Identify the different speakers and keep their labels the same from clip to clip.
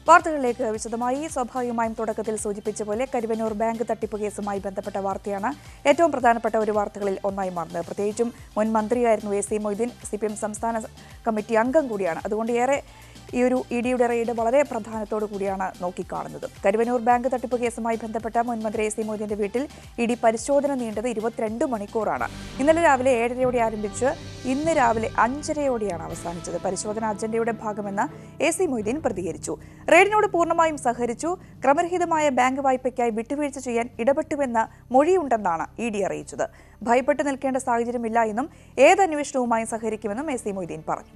Speaker 1: വാർത്തകളിലേക്ക് വിശദമായി സ്വാഭാവികമായും തുടക്കത്തിൽ സൂചിപ്പിച്ച പോലെ കരുവന്നൂർ ബാങ്ക് തട്ടിപ്പ് കേസുമായി ബന്ധപ്പെട്ട വാർത്തയാണ് ഏറ്റവും പ്രധാനപ്പെട്ട ഒരു വാർത്തകളിൽ ഒന്നായി മാറുന്നത് പ്രത്യേകിച്ചും മുൻ മന്ത്രിയായിരുന്നു A C Moideen C P M സംസ്ഥാന കമ്മിറ്റി അംഗം കൂടിയാണ് അതുകൊണ്ട് ഏറെ ഈ ഒരു ഇ ഡിയുടെ റെയ്ഡ് വളരെ പ്രാധാന്യത്തോടു കൂടിയാണ് നോക്കിക്കാണുന്നത് കരുവന്നൂർ ബാങ്ക് തട്ടിപ്പ് കേസുമായി ബന്ധപ്പെട്ട മുൻ മന്ത്രി എ സി മൊയ്തീന്റെ വീട്ടിൽ ഇ ഡി പരിശോധന നീണ്ടത് ഇരുപത്തിരണ്ട് മണിക്കൂറാണ് ഇന്നലെ രാവിലെ ഏഴരയോടെ ആരംഭിച്ച് ഇന്ന് രാവിലെ അഞ്ചരയോടെയാണ് അവസാനിച്ചത് പരിശോധന അജണ്ടയുടെ ഭാഗമെന്ന് എ സി മൊയ്തീൻ പ്രതികരിച്ചു റെയ്ഡിനോട് പൂർണ്ണമായും സഹകരിച്ചു ക്രമരഹിതമായ ബാങ്ക് വായ്പയ്ക്കായി വിട്ടുവീഴ്ച ചെയ്യാൻ ഇടപെട്ടുവെന്ന മൊഴിയുണ്ടെന്നാണ് ഇ ഡി അറിയിച്ചത് ഭയപ്പെട്ടു നിൽക്കേണ്ട സാഹചര്യമില്ല എന്നും ഏത് അന്വേഷണവുമായും സഹകരിക്കുമെന്നും എ സി മൊയ്തീൻ പറഞ്ഞു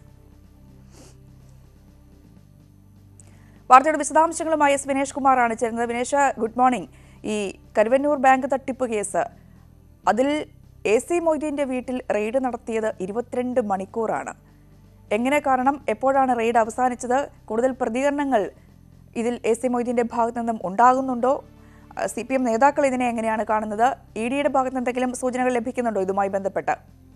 Speaker 1: വാർത്തയുടെ വിശദാംശങ്ങളുമായി എസ് വിനേഷ് കുമാറാണ് ചേരുന്നത് വിനേഷ് ഗുഡ് മോർണിംഗ് ഈ കരുവന്നൂർ ബാങ്ക് തട്ടിപ്പ് കേസ് അതിൽ എ സി മൊയ്തീൻ്റെ വീട്ടിൽ റെയ്ഡ് നടത്തിയത് ഇരുപത്തിരണ്ട് മണിക്കൂറാണ് എങ്ങനെ കാരണം എപ്പോഴാണ് റെയ്ഡ് അവസാനിച്ചത് കൂടുതൽ പ്രതികരണങ്ങൾ ഇതിൽ എ സി മൊയ്തീൻ്റെ ഭാഗത്തു നിന്നും ഉണ്ടാകുന്നുണ്ടോ സി പി എം നേതാക്കൾ ഇതിനെ എങ്ങനെയാണ് കാണുന്നത് ഇ ഡിയുടെ ഭാഗത്ത് നിന്ന് എന്തെങ്കിലും സൂചനകൾ ലഭിക്കുന്നുണ്ടോ ഇതുമായി ബന്ധപ്പെട്ട്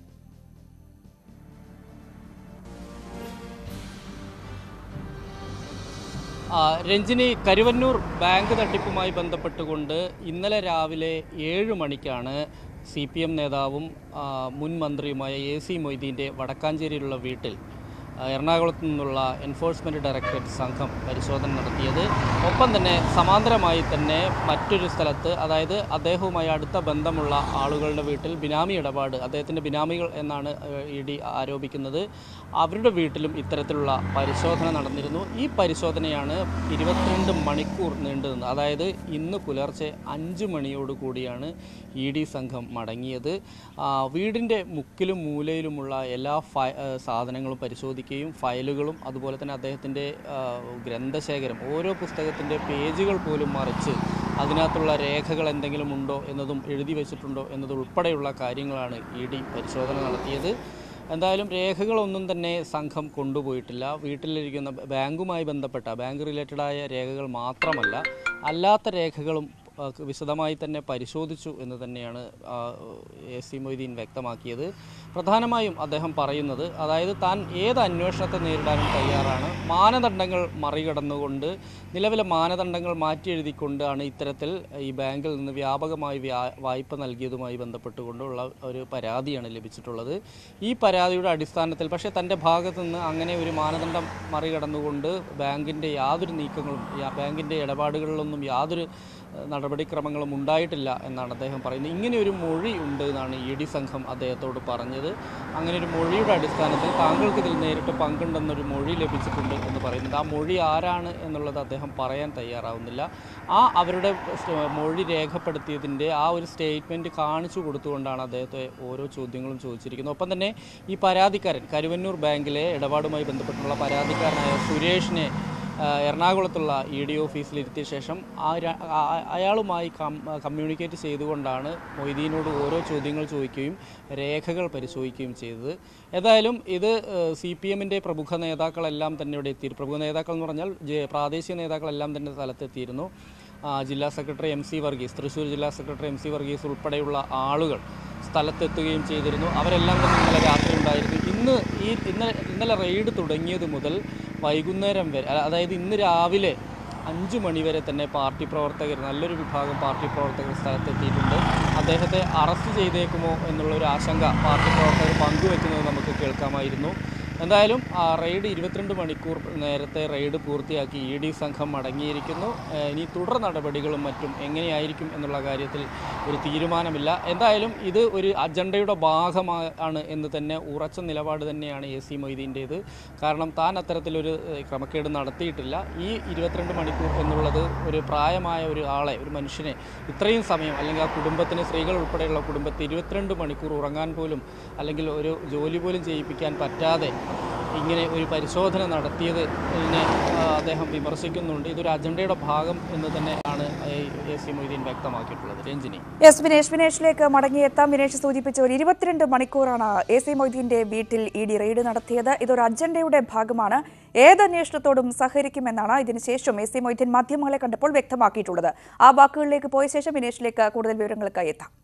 Speaker 2: ആ, രഞ്ജിനി കരുവന്നൂർ ബാങ്ക് തട്ടിപ്പുമായി ബന്ധപ്പെട്ടുകൊണ്ട് ഇന്നലെ രാവിലെ ഏഴ് മണിക്കാണ് സി പി എം നേതാവും ആ, മുൻ മന്ത്രിയുമായ എ സി മൊയ്തീൻ്റെ വടക്കാഞ്ചേരിയിലുള്ള വീട്ടിൽ ആ, എറണാകുളത്തു നിന്നുള്ള എൻഫോഴ്സ്മെൻറ്റ് ഡയറക്ടറേറ്റ് സംഘം പരിശോധന നടത്തിയത് ഒപ്പം തന്നെ സമാന്തരമായി തന്നെ മറ്റൊരു സ്ഥലത്ത് അതായത് അദ്ദേഹവുമായി അടുത്ത ബന്ധമുള്ള ആളുകളുടെ വീട്ടിൽ ബിനാമി ഇടപാട് അദ്ദേഹത്തിൻ്റെ ബിനാമികൾ എന്നാണ് ഇ ഡി ആരോപിക്കുന്നത് അവരുടെ വീട്ടിലും ഇത്തരത്തിലുള്ള പരിശോധന നടന്നിരുന്നു ഈ പരിശോധനയാണ് ഇരുപത്തിരണ്ട് മണിക്കൂർ നീണ്ടു നിന്നത് അതായത് ഇന്ന് പുലർച്ചെ അഞ്ച് മണിയോട് കൂടിയാണ് ഇ ഡി സംഘം മടങ്ങിയത് ആ, വീടിൻ്റെ മുക്കിലും മൂലയിലുമുള്ള എല്ലാ ഫയ ആ, സാധനങ്ങളും പരിശോധിക്കുകയും ഫയലുകളും അതുപോലെ തന്നെ അദ്ദേഹത്തിൻ്റെ ആ, ഗ്രന്ഥശേഖരം ഓരോ പുസ്തകത്തിൻ്റെ പേജുകൾ പോലും മറിച്ച് അതിനകത്തുള്ള രേഖകൾ എന്തെങ്കിലും ഉണ്ടോ എന്നതും എഴുതി വെച്ചിട്ടുണ്ടോ എന്നതുൾപ്പെടെയുള്ള കാര്യങ്ങളാണ് ഇ ഡി പരിശോധന നടത്തിയത് എന്തായാലും രേഖകളൊന്നും തന്നെ സംഘം കൊണ്ടുപോയിട്ടില്ല വീട്ടിലിരിക്കുന്ന ബാങ്കുമായി ബന്ധപ്പെട്ട ബാങ്ക് റിലേറ്റഡായ രേഖകൾ മാത്രമല്ല അല്ലാത്ത രേഖകളും ആ, വിശദമായി തന്നെ പരിശോധിച്ചു എന്ന് തന്നെയാണ് ആ, എ സി മൊയ്തീൻ വ്യക്തമാക്കിയത് പ്രധാനമായും അദ്ദേഹം പറയുന്നത് അതായത് താൻ ഏത് അന്വേഷണത്തെ നേരിടാനും തയ്യാറാണ് മാനദണ്ഡങ്ങൾ മറികടന്നുകൊണ്ട് നിലവിലെ മാനദണ്ഡങ്ങൾ മാറ്റി എഴുതിക്കൊണ്ടാണ് ഇത്തരത്തിൽ ഈ ബാങ്കിൽ നിന്ന് വ്യാപകമായി വ്യാ- വായ്പ നൽകിയതുമായി ബന്ധപ്പെട്ടുകൊണ്ടുള്ള ഒരു പരാതിയാണ് ലഭിച്ചിട്ടുള്ളത് ഈ പരാതിയുടെ അടിസ്ഥാനത്തിൽ പക്ഷേ തൻ്റെ ഭാഗത്തു നിന്ന് അങ്ങനെ ഒരു മാനദണ്ഡം മറികടന്നുകൊണ്ട് ബാങ്കിൻ്റെ യാതൊരു നീക്കങ്ങളും യാ- ബാങ്കിൻ്റെ ഇടപാടുകളിലൊന്നും യാതൊരു ഏഹ്, നടപടിക്രമങ്ങളും ഉണ്ടായിട്ടില്ല എന്നാണ് അദ്ദേഹം പറയുന്നത് ഇങ്ങനെ ഒരു മൊഴി ഉണ്ട് എന്നാണ് ഇ ഡി സംഘം അദ്ദേഹത്തോട് പറഞ്ഞത് അങ്ങനെ ഒരു മൊഴിയുടെ അടിസ്ഥാനത്തിൽ താങ്കൾക്ക് ഇതിൽ നേരിട്ട് പങ്കുണ്ടെന്നൊരു മൊഴി ലഭിച്ചിട്ടുണ്ട് എന്ന് പറയുന്നത് ആ മൊഴി ആരാണ് എന്നുള്ളത് അദ്ദേഹം പറയാൻ തയ്യാറാവുന്നില്ല ആ അവരുടെ സ് മൊഴി രേഖപ്പെടുത്തിയതിൻ്റെ ആ ഒരു സ്റ്റേറ്റ്മെൻറ്റ് കാണിച്ചു കൊടുത്തുകൊണ്ടാണ് അദ്ദേഹത്തെ ഓരോ ചോദ്യങ്ങളും ചോദിച്ചിരിക്കുന്നത് ഒപ്പം തന്നെ ഈ പരാതിക്കാരൻ കരുവന്നൂർ ബാങ്കിലെ ഇടപാടുമായി ബന്ധപ്പെട്ടുള്ള പരാതിക്കാരനായ സുരേഷിനെ ആ, എറണാകുളത്തുള്ള ഇ ഡി ഓഫീസിലിരുത്തിയ ശേഷം ആ ര- ആ- ആ- അയാളുമായി കം കമ്മ്യൂണിക്കേറ്റ് ചെയ്തുകൊണ്ടാണ് മൊയ്തീനോട് ഓരോ ചോദ്യങ്ങൾ ചോദിക്കുകയും രേഖകൾ പരിശോധിക്കുകയും ചെയ്തത് ഏതായാലും ഇത് സി പി എമ്മിൻ്റെ പ്രമുഖ നേതാക്കളെല്ലാം തന്നെ ഇവിടെ എത്തി പ്രമുഖ നേതാക്കൾ എന്ന് പറഞ്ഞാൽ ജെ- പ്രാദേശിക നേതാക്കളെല്ലാം തന്നെ സ്ഥലത്തെത്തിയിരുന്നു ആ, ജില്ലാ secretary M C Varghese Thrissur ജില്ലാ സെക്രട്ടറി എം സി വർഗീസ് ഉൾപ്പെടെയുള്ള ആളുകൾ സ്ഥലത്തെത്തുകയും ചെയ്തിരുന്നു അവരെല്ലാം തന്നെ ഇന്നലെ രാത്രി ഉണ്ടായിരുന്നു ഇന്ന് ഈ ഇന്നലെ ഇന്നലെ റെയ്ഡ് തുടങ്ങിയത് മുതൽ വൈകുന്നേരം വരെ അ- അതായത് ഇന്ന് രാവിലെ അഞ്ച് മണിവരെ തന്നെ പാർട്ടി പ്രവർത്തകർ നല്ലൊരു വിഭാഗം പാർട്ടി പ്രവർത്തകർ സ്ഥലത്തെത്തിയിട്ടുണ്ട് അദ്ദേഹത്തെ അറസ്റ്റ് ചെയ്തേക്കുമോ എന്നുള്ള ഒരു ആശങ്ക പാർട്ടി പ്രവർത്തകർ പങ്കുവെക്കുന്നത് നമുക്ക് കേൾക്കാമായിരുന്നു എന്തായാലും ആ റെയ്ഡ് ഇരുപത്തിരണ്ട് മണിക്കൂർ നേരത്തെ റെയ്ഡ് പൂർത്തിയാക്കി ഇ ഡി സംഘം മടങ്ങിയിരിക്കുന്നു ഏഹ് ഇനി തുടർ നടപടികളും മറ്റും എങ്ങനെയായിരിക്കും എന്നുള്ള കാര്യത്തിൽ ഒരു തീരുമാനമില്ല എന്തായാലും ഇത് ഒരു അജണ്ടയുടെ ഭാഗമാണ് എന്ന് തന്നെ ഉറച്ച നിലപാട് തന്നെയാണ് എ സി മൊയ്തീൻ്റേത് കാരണം താൻ അത്തരത്തിലൊരു ഏഹ്, ക്രമക്കേട് നടത്തിയിട്ടില്ല ഈ ഇരുപത്തിരണ്ട് മണിക്കൂർ എന്നുള്ളത് ഒരു പ്രായമായ ഒരു ആളെ ഒരു മനുഷ്യനെ ഇത്രയും സമയം അല്ലെങ്കിൽ ആ കുടുംബത്തിന് സ്ത്രീകൾ ഉൾപ്പെടെയുള്ള കുടുംബത്തെ ഇരുപത്തിരണ്ട് മണിക്കൂർ ഉറങ്ങാൻ പോലും അല്ലെങ്കിൽ ഒരു ജോലി പോലും ചെയ്യിപ്പിക്കാൻ പറ്റാതെ ഇങ്ങനെ ഒരു പരിശോധന നടത്തിയത് ഇതിനെ ആ, അദ്ദേഹം വിമർശിക്കുന്നുണ്ട് ഇതൊരു അജണ്ടയുടെ ഭാഗം എന്ന് തന്നെയാണ് എ സി മൊയ്തീൻ വ്യക്തമാക്കിയിട്ടുള്ളത് രഞ്ജിനി
Speaker 1: എസ് വിനേഷ് വിനേഷിലേക്ക് മടങ്ങിയെത്താം വിനേഷ് സൂചിപ്പിച്ച ഒരു ഇരുപത്തിരണ്ട് മണിക്കൂറാണ് എ സി മൊയ്തീന്റെ വീട്ടിൽ ഇ ഡി റെയ്ഡ് നടത്തിയത് ഇതൊരു അജണ്ടയുടെ ഭാഗമാണ് ഏത് അന്വേഷണത്തോടും സഹകരിക്കുമെന്നാണ് ഇതിനുശേഷം എ സി മൊയ്തീൻ മാധ്യമങ്ങളെ കണ്ടപ്പോൾ വ്യക്തമാക്കിയിട്ടുള്ളത് ആ വാക്കുകളിലേക്ക് പോയ ശേഷം വിനേഷിലേക്ക് കൂടുതൽ വിവരങ്ങൾക്കായി എത്താം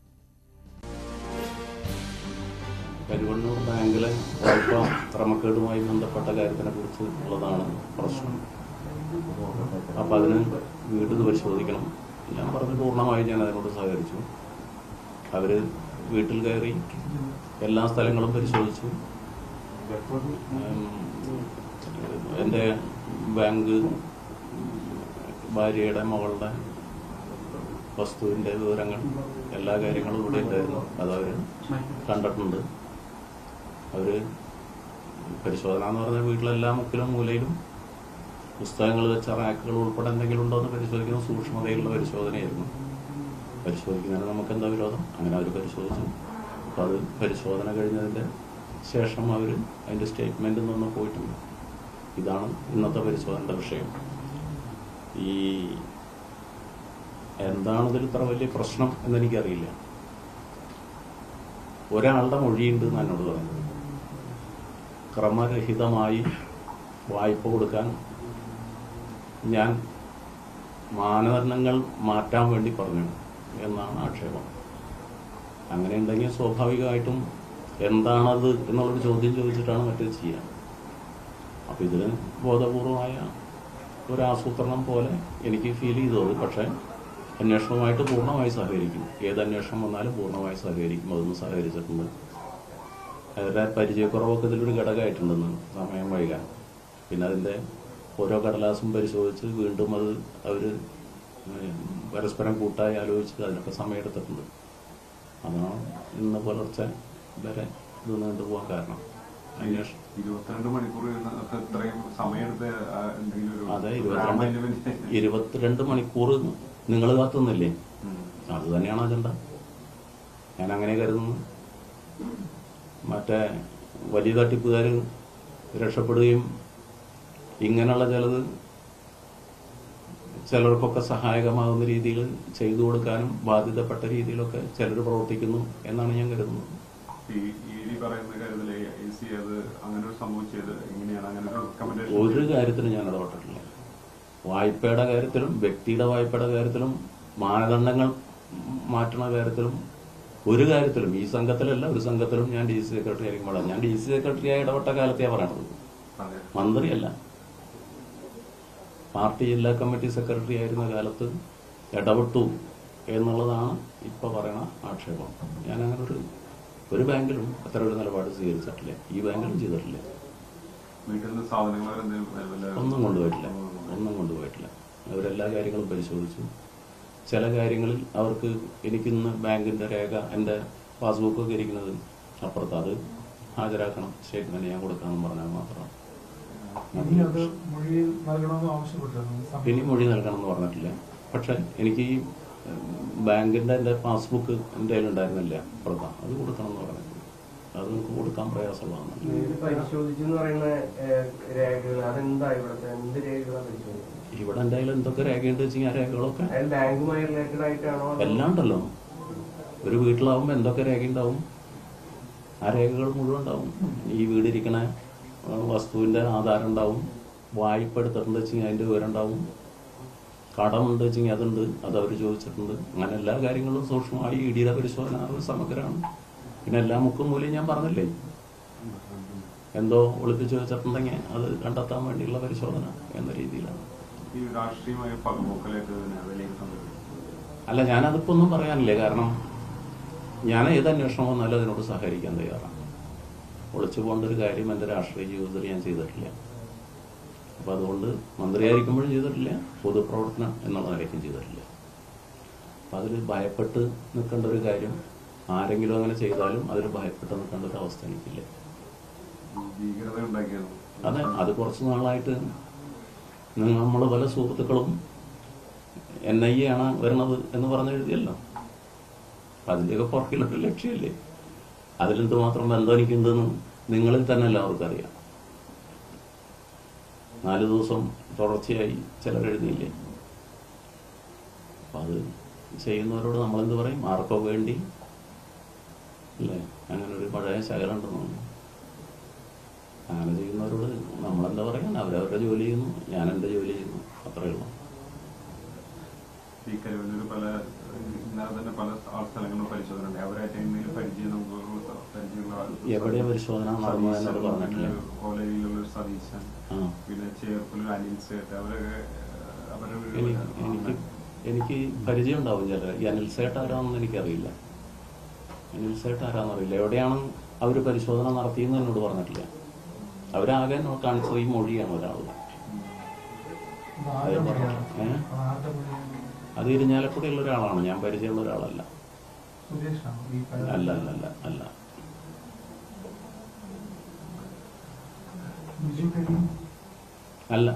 Speaker 3: കരുവണ്ണൂർ ബാങ്കിലെ വായ്പ ക്രമക്കേടുമായി ബന്ധപ്പെട്ട കാര്യത്തിനെ കുറിച്ച് ഉള്ളതാണ് പ്രശ്നം അപ്പം അതിന് വീട്ടിൽ പരിശോധിക്കണം ഞാൻ പറഞ്ഞു പൂർണ്ണമായി ഞാൻ അതിനോട് സഹകരിച്ചു അവർ വീട്ടിൽ കയറി എല്ലാ സ്ഥലങ്ങളും പരിശോധിച്ചു ഉം, എൻ്റെ ബാങ്ക് ഭാര്യയുടെ മകളുടെ വസ്തുവിൻ്റെ വിവരങ്ങൾ എല്ലാ കാര്യങ്ങളും ഇവിടെ ഉണ്ടായിരുന്നു അതവർ കണ്ടിട്ടുണ്ട് അവർ പരിശോധന എന്ന് പറഞ്ഞാൽ വീട്ടിലെല്ലാ മുക്കിലും മൂലയിലും പുസ്തകങ്ങൾ വെച്ച റാക്കുകൾ ഉൾപ്പെടെ എന്തെങ്കിലും ഉണ്ടോ എന്ന് പരിശോധിക്കുന്ന സൂക്ഷ്മതയിലുള്ള പരിശോധനയായിരുന്നു പരിശോധിക്കുന്നതിന് നമുക്ക് എന്താ വിരോധം അങ്ങനെ അവർ പരിശോധിച്ചു അപ്പോൾ അത് പരിശോധന കഴിഞ്ഞതിൻ്റെ ശേഷം അവർ അതിൻ്റെ സ്റ്റേറ്റ്മെൻറ്റിൽ നിന്ന് പോയിട്ടുണ്ട് ഇതാണ് ഇന്നത്തെ പരിശോധനയുടെ വിഷയം ഈ എന്താണ് ഇതിൽ ഇത്ര വലിയ പ്രശ്നം എന്നെനിക്കറിയില്ല ഒരാളുടെ മൊഴിയുണ്ട് എന്ന് എന്നോട് പറഞ്ഞത് ക്രമരഹിതമായി വായ്പ കൊടുക്കാൻ ഞാൻ മാനദണ്ഡങ്ങൾ മാറ്റാൻ വേണ്ടി പറഞ്ഞു എന്നാണ് ആക്ഷേപം അങ്ങനെ ഉണ്ടെങ്കിൽ സ്വാഭാവികമായിട്ടും എന്താണത് എന്നുള്ളൊരു ചോദ്യം ചോദിച്ചിട്ടാണ് മറ്റേത് ചെയ്യുക അപ്പം ഇതിന് ബോധപൂർവമായ ഒരു ആസൂത്രണം പോലെ എനിക്ക് ഫീൽ ചെയ്തത് പക്ഷേ അന്വേഷണവുമായിട്ട് പൂർണ്ണമായി സഹകരിക്കും ഏത് അന്വേഷണം വന്നാലും പൂർണ്ണമായി സഹകരിക്കും അതൊന്നും സഹകരിച്ചിട്ടുണ്ട് അവരുടെ പരിചയക്കുറവൊക്കെ ഇതിലൊരു ഘടകമായിട്ടുണ്ടെന്ന് സമയം വൈകാൻ പിന്നെ അതിൻ്റെ ഓരോ കടലാസും പരിശോധിച്ച് വീണ്ടും അത് അവർ പരസ്പരം കൂട്ടായി ആലോചിച്ച് അതിനൊക്കെ സമയമെടുത്തിട്ടുണ്ട് അതാണ് ഇന്ന് പുലർച്ചെ വരെ ഇത് നീണ്ടുപോകാൻ കാരണം അന്വേഷണം
Speaker 4: ഇരുപത്തിരണ്ട് മണിക്കൂർ ഇരുന്ന് ഒക്കെ ഇത്രയും സമയമെടുത്ത് ആ എന്തെങ്കിലും ഒരു
Speaker 3: അതെ
Speaker 4: amendment-
Speaker 3: ഇരുപത്തിരണ്ട് ഇരുപത്തിരണ്ട് മണിക്കൂർ നിങ്ങൾ കാത്തുന്നില്ലേ
Speaker 4: ഉം.
Speaker 3: അത് തന്നെയാണ് അജണ്ട ഞാൻ അങ്ങനെ കരുതുന്നു മറ്റേ വലിയ തട്ടിപ്പുകാർ രക്ഷപ്പെടുകയും ഇങ്ങനെയുള്ള ചിലത് ചിലർക്കൊക്കെ സഹായകമാകുന്ന രീതിയിൽ ചെയ്തു കൊടുക്കാനും ബാധ്യതപ്പെട്ട രീതിയിലൊക്കെ ചിലർ പ്രവർത്തിക്കുന്നു എന്നാണ് ഞാൻ കരുതുന്നത്
Speaker 4: ഈ ഇ പറയുന്ന കാര്യത്തില് എ സി അത് അങ്ങനെ ഒരു സംഭവം ചെയ്ത് എങ്ങനെയാണ് അങ്ങനെ ഒരു റെക്കമെൻഡേഷൻ
Speaker 3: ഒരു കാര്യത്തിലും ഞാൻ ഇടപെട്ടിട്ടില്ല വായ്പയുടെ കാര്യത്തിലും വ്യക്തിയുടെ വായ്പയുടെ കാര്യത്തിലും മാനദണ്ഡങ്ങൾ മാറ്റുന്ന കാര്യത്തിലും ഒരു കാര്യത്തിലും ഈ സംഘത്തിലല്ല ഒരു സംഘത്തിലും ഞാൻ ഡി സി സെക്രട്ടറി ആയിരിക്കും പാടാം ഞാൻ ഡി സി സെക്രട്ടറി ആയി ഇടപെട്ട കാലത്തെയാണ് പറയണത്
Speaker 4: അതെ
Speaker 3: മന്ത്രിയല്ല പാർട്ടി ജില്ലാ കമ്മിറ്റി സെക്രട്ടറി ആയിരുന്ന കാലത്ത് ഇടപെട്ടു എന്നുള്ളതാണ് ഇപ്പൊ പറയണ ആക്ഷേപം ഞാൻ അങ്ങനെ ഒരു ഒരു ബാങ്കിലും അത്ര ഒരു നിലപാട് സ്വീകരിച്ചിട്ടില്ല ഈ ബാങ്കിലും ചെയ്തിട്ടില്ല
Speaker 4: വീട്ടിൽ നിന്ന് സാധനങ്ങൾ എന്തെങ്കിലും വല്ല-
Speaker 3: ഒന്നും കൊണ്ടുപോയിട്ടില്ല ഒന്നും കൊണ്ടുപോയിട്ടില്ല അവരെല്ലാ കാര്യങ്ങളും പരിശോധിച്ചു ചില കാര്യങ്ങളിൽ അവർക്ക് എനിക്കിന്ന് ബാങ്കിന്റെ രേഖ എൻ്റെ പാസ്ബുക്കൊക്കെ ഇരിക്കുന്നത് അപ്പുറത്ത് അത് ഹാജരാക്കണം സ്റ്റേറ്റ്മെന്റ് ഞാൻ കൊടുക്കാമെന്ന് പറഞ്ഞാൽ മാത്രം
Speaker 5: ഇനി അത് മൊഴി നൽകണമെന്ന് ആവശ്യപ്പെട്ടിരുന്നു
Speaker 3: ഇനി മൊഴി നൽകണമെന്ന് പറഞ്ഞിട്ടില്ല പക്ഷെ എനിക്ക് ഈ ബാങ്കിന്റെ എൻ്റെ പാസ്ബുക്ക് എൻ്റെ കയ്യിലുണ്ടായിരുന്നില്ല അപ്പുറത്താ അത് കൊടുക്കണം എന്ന് പറഞ്ഞിട്ടുണ്ട് അത് നമുക്ക് കൊടുക്കാൻ പ്രയാസമാണ്
Speaker 6: ഇത് പരിശോധിച്ചു എന്ന് പറയുന്ന ഏഹ്, രേഖകൾ അതെന്താ ഇവിടുത്തെ എന്ത് രേഖകളാണ് പരിശോധിച്ചത്
Speaker 3: ഇവിടെ എൻ്റെ കയ്യിൽ എന്തൊക്കെ രേഖയുണ്ട് വെച്ചാൽ ആ രേഖകളൊക്കെ
Speaker 6: അതായത് ബാങ്കുമായി റിലേറ്റഡ് ആയിട്ടാണോ അതോ-
Speaker 3: എല്ലാം ഉണ്ടല്ലോ ഒരു വീട്ടിലാവുമ്പോൾ എന്തൊക്കെ രേഖയുണ്ടാവും ആ രേഖകൾ മുഴുവൻ ഉണ്ടാവും ഈ വീടിരിക്കണ ആ, വസ്തുവിന്റെ ആധാരം ഉണ്ടാവും വായ്പ എടുത്തിട്ടുണ്ട് വെച്ചെങ്കിൽ അതിന്റെ വിവരം ഉണ്ടാവും കടമുണ്ട് വെച്ചെങ്കിൽ അതുണ്ട് അത് അവർ ചോദിച്ചിട്ടുണ്ട് അങ്ങനെ എല്ലാ കാര്യങ്ങളും സൂക്ഷ്മമായി ഇ ഡിയുടെ പരിശോധന ഒരു സമഗ്രമാണ് പിന്നെ എല്ലാ മുക്കും മൂലയും ഞാൻ പറഞ്ഞില്ലേ എന്തോ ഒളിപ്പിച്ച് വെച്ചിട്ടുണ്ടെങ്കിൽ അത് കണ്ടെത്താൻ വേണ്ടിയുള്ള പരിശോധന എന്ന രീതിയിലാണ്
Speaker 4: ഈ രാഷ്ട്രീയമായ പകപോക്കലായിട്ട് ഇതിനെ വിലയിരുത്തുന്നത്
Speaker 3: അല്ല ഞാനതിപ്പോ ഒന്നും പറയാനില്ല കാരണം ഞാൻ ഏത് അന്വേഷണം വന്നാലും അതിനോട് സഹകരിക്കാൻ തയ്യാറാണ് ഒളിച്ചു പോകേണ്ട ഒരു കാര്യം എൻ്റെ രാഷ്ട്രീയ ജീവിതത്തിൽ ഞാൻ ചെയ്തിട്ടില്ല അപ്പൊ അതുകൊണ്ട് മന്ത്രിയായിരിക്കുമ്പോഴും ചെയ്തിട്ടില്ല പൊതുപ്രവർത്തനം എന്നുള്ള നിലയ്ക്കും ചെയ്തിട്ടില്ല അപ്പൊ അതിൽ ഭയപ്പെട്ട് നിൽക്കേണ്ട ഒരു കാര്യം ആരെങ്കിലും അങ്ങനെ ചെയ്താലും അതിൽ ഭയപ്പെട്ട് നിൽക്കേണ്ട ഒരു അവസ്ഥ എനിക്കില്ല
Speaker 4: ഭീകരത ഉണ്ടാക്കിയത്
Speaker 3: അതെ അത് കുറച്ച് നാളായിട്ട് നമ്മൾ പല സുഹൃത്തുക്കളും എൻ ഐ എ ആണ് വരണത് എന്ന് പറഞ്ഞ് എഴുതിയല്ലോ അപ്പൊ അതിന്റെയൊക്കെ പുറകിലൊരു ലക്ഷ്യമില്ലേ അതിലെന്ത് മാത്രം ബന്ധം എനിക്കുണ്ടെന്ന് നിങ്ങളിൽ തന്നെ എല്ലാവർക്കും അറിയാം നാല് ദിവസം തുടർച്ചയായി ചിലർ എഴുതിയില്ലേ അപ്പൊ അത് ചെയ്യുന്നവരോട് നമ്മളെന്ത് പറയും ആർക്കോ വേണ്ടി അല്ലേ അങ്ങനെ ഒരു പഴയ ശകലുണ്ടെന്ന് തോന്നുന്നു അങ്ങനെ ചെയ്യുന്നവരോട് നമ്മളെന്താ പറയാൻ അവരവരുടെ ജോലി ചെയ്യുന്നു ഞാൻ എൻ്റെ ജോലി ചെയ്യുന്നു അത്രയേ ഉള്ളൂ
Speaker 4: ഈ കരുവന്നൂർ പല ഇന്നലെ തന്നെ പല ആ സ്ഥലങ്ങളിലും പരിശോധന ഉണ്ട് അവരായിട്ട് എന്തെങ്കിലും പരിചയം നമുക്ക് പരിചയമുള്ള ആൾ-
Speaker 3: എവിടെയാ പരിശോധന നടന്നത് എന്നോട് പറഞ്ഞിട്ടില്ല
Speaker 4: കോളേജിലുള്ള ഒരു സതീശൻ
Speaker 3: ആ
Speaker 4: പിന്നെ ചേർപ്പിലൊരു അനിൽ സേട്ട് അവരൊക്കെ ഏഹ്, അവരുടെ
Speaker 3: എനിക്ക് എനിക്ക് എനിക്ക് പരിചയം ഉണ്ടാവും ചില ഈ അനിൽ സേട്ട് ആരാണെന്ന് എനിക്കറിയില്ല അനിൽ സേട്ട് ആരാന്നറിയില്ല എവിടെയാണ് അവർ പരിശോധന നടത്തിയെന്ന് എന്നോട് പറഞ്ഞിട്ടില്ല അവരാകെ എന്നോട് കാണിച്ചത് ഈ മൊഴിയാണ് ഒരാൾ
Speaker 5: അത് ആരുടെ മൊഴിയാണ്?
Speaker 3: ഏ?
Speaker 5: അത് ആരുടെ മൊഴിയാണ്?
Speaker 3: അത് ഇരിഞ്ഞാലക്കുടിയുള്ള ഒരാളാണ് ഞാൻ പരിചയമുള്ള ഒരാളല്ല
Speaker 5: സുരേഷാണോ ഈ പരാതി?
Speaker 3: അല്ല അല്ല അല്ല അല്ല
Speaker 5: ബിജു കരീം
Speaker 3: അല്ല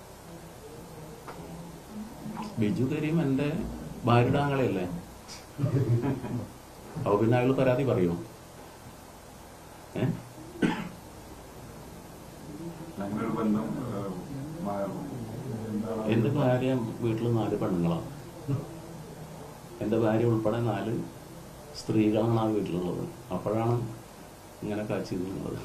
Speaker 3: ബിജു കരീം എൻ്റെ ഭാര്യയുടെ ആങ്ങളെയല്ലേ അപ്പൊ പിന്നെ അയാൾ പരാതി പറയുമോ ഏ
Speaker 4: അങ്ങനെ ഒരു ബന്ധം ഏഹ്, മാ- എന്താണ്
Speaker 3: എൻ്റെ ഭാര്യ വീട്ടിൽ നാല് പെണ്ണുങ്ങളാണ് എൻ്റെ ഭാര്യ ഉൾപ്പെടെ നാല് സ്ത്രീകളാണ് ആ വീട്ടിലുള്ളത് അപ്പോഴാണ് ഇങ്ങനെ കാച്ചി നിന്നത്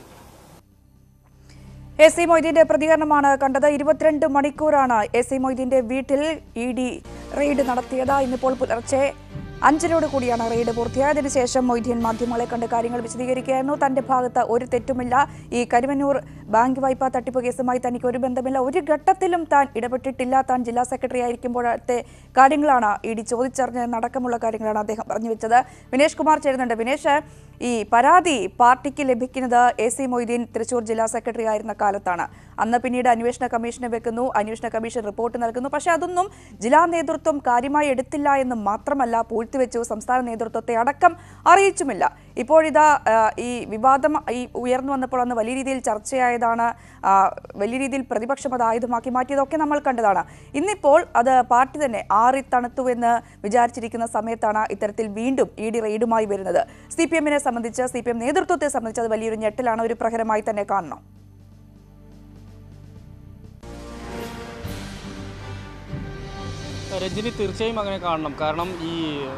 Speaker 1: എ സി മൊയ്തീന്റെ പ്രതികരണമാണ് കണ്ടത് ഇരുപത്തിരണ്ട് മണിക്കൂറാണ് എ സി മൊയ്തീന്റെ വീട്ടിൽ ഇ ഡി റെയ്ഡ് നടത്തിയത് ഇന്നിപ്പോൾ പുലർച്ചെ അഞ്ചിനോട് കൂടിയാണ് റെയ്ഡ് പൂർത്തിയായതിനു ശേഷം മൊയ്തീൻ മാധ്യമങ്ങളെ കണ്ട് കാര്യങ്ങൾ വിശദീകരിക്കുകയായിരുന്നു തന്റെ ഭാഗത്ത് ഒരു തെറ്റുമില്ല ഈ കരുവന്നൂർ ബാങ്ക് വായ്പാ തട്ടിപ്പ് കേസുമായി തനിക്ക് ഒരു ബന്ധമില്ല ഒരു ഘട്ടത്തിലും താൻ ഇടപെട്ടിട്ടില്ല താൻ ജില്ലാ സെക്രട്ടറി ആയിരിക്കുമ്പോഴത്തെ കാര്യങ്ങളാണ് ഇ ഡി ചോദിച്ചറിഞ്ഞതടക്കമുള്ള കാര്യങ്ങളാണ് അദ്ദേഹം പറഞ്ഞു വെച്ചത് വിനേഷ് കുമാർ ചേരുന്നുണ്ട് വിനേഷ് ഈ പരാതി പാർട്ടിക്ക് ലഭിക്കുന്നത് എ സി മൊയ്തീൻ തൃശൂർ ജില്ലാ സെക്രട്ടറി ആയിരുന്ന കാലത്താണ് അന്ന് പിന്നീട് അന്വേഷണ കമ്മീഷനെ വെക്കുന്നു അന്വേഷണ കമ്മീഷൻ റിപ്പോർട്ട് നൽകുന്നു പക്ഷേ അതൊന്നും ജില്ലാ നേതൃത്വം കാര്യമായി എടുത്തില്ല എന്ന് മാത്രമല്ല പൂഴ്ത്തിവെച്ചു സംസ്ഥാന നേതൃത്വത്തെ അടക്കം അറിയിച്ചുമില്ല ഇപ്പോഴിതാ ആ, ഈ വിവാദം ഈ ഉയർന്നു വന്നപ്പോൾ അന്ന് വലിയ രീതിയിൽ ചർച്ചയായതാണ് ആ, വലിയ രീതിയിൽ പ്രതിപക്ഷം അത് ആയുധമാക്കി മാറ്റിയതൊക്കെ നമ്മൾ കണ്ടതാണ് ഇന്നിപ്പോൾ അത് പാർട്ടി തന്നെ ആറി തണുത്തു എന്ന് വിചാരിച്ചിരിക്കുന്ന സമയത്താണ് ഇത്തരത്തിൽ വീണ്ടും ഇ ഡി റെയ്ഡുമായി വരുന്നത് സി പി എമ്മിനെ സംബന്ധിച്ച് സി പി എം നേതൃത്വത്തെ സംബന്ധിച്ച് അത് വലിയൊരു ഞെട്ടലാണ് ഒരു പ്രഹരമായി തന്നെ കാണണം
Speaker 2: രഞ്ജിനി തീർച്ചയായും അങ്ങനെ കാണണം കാരണം ഈ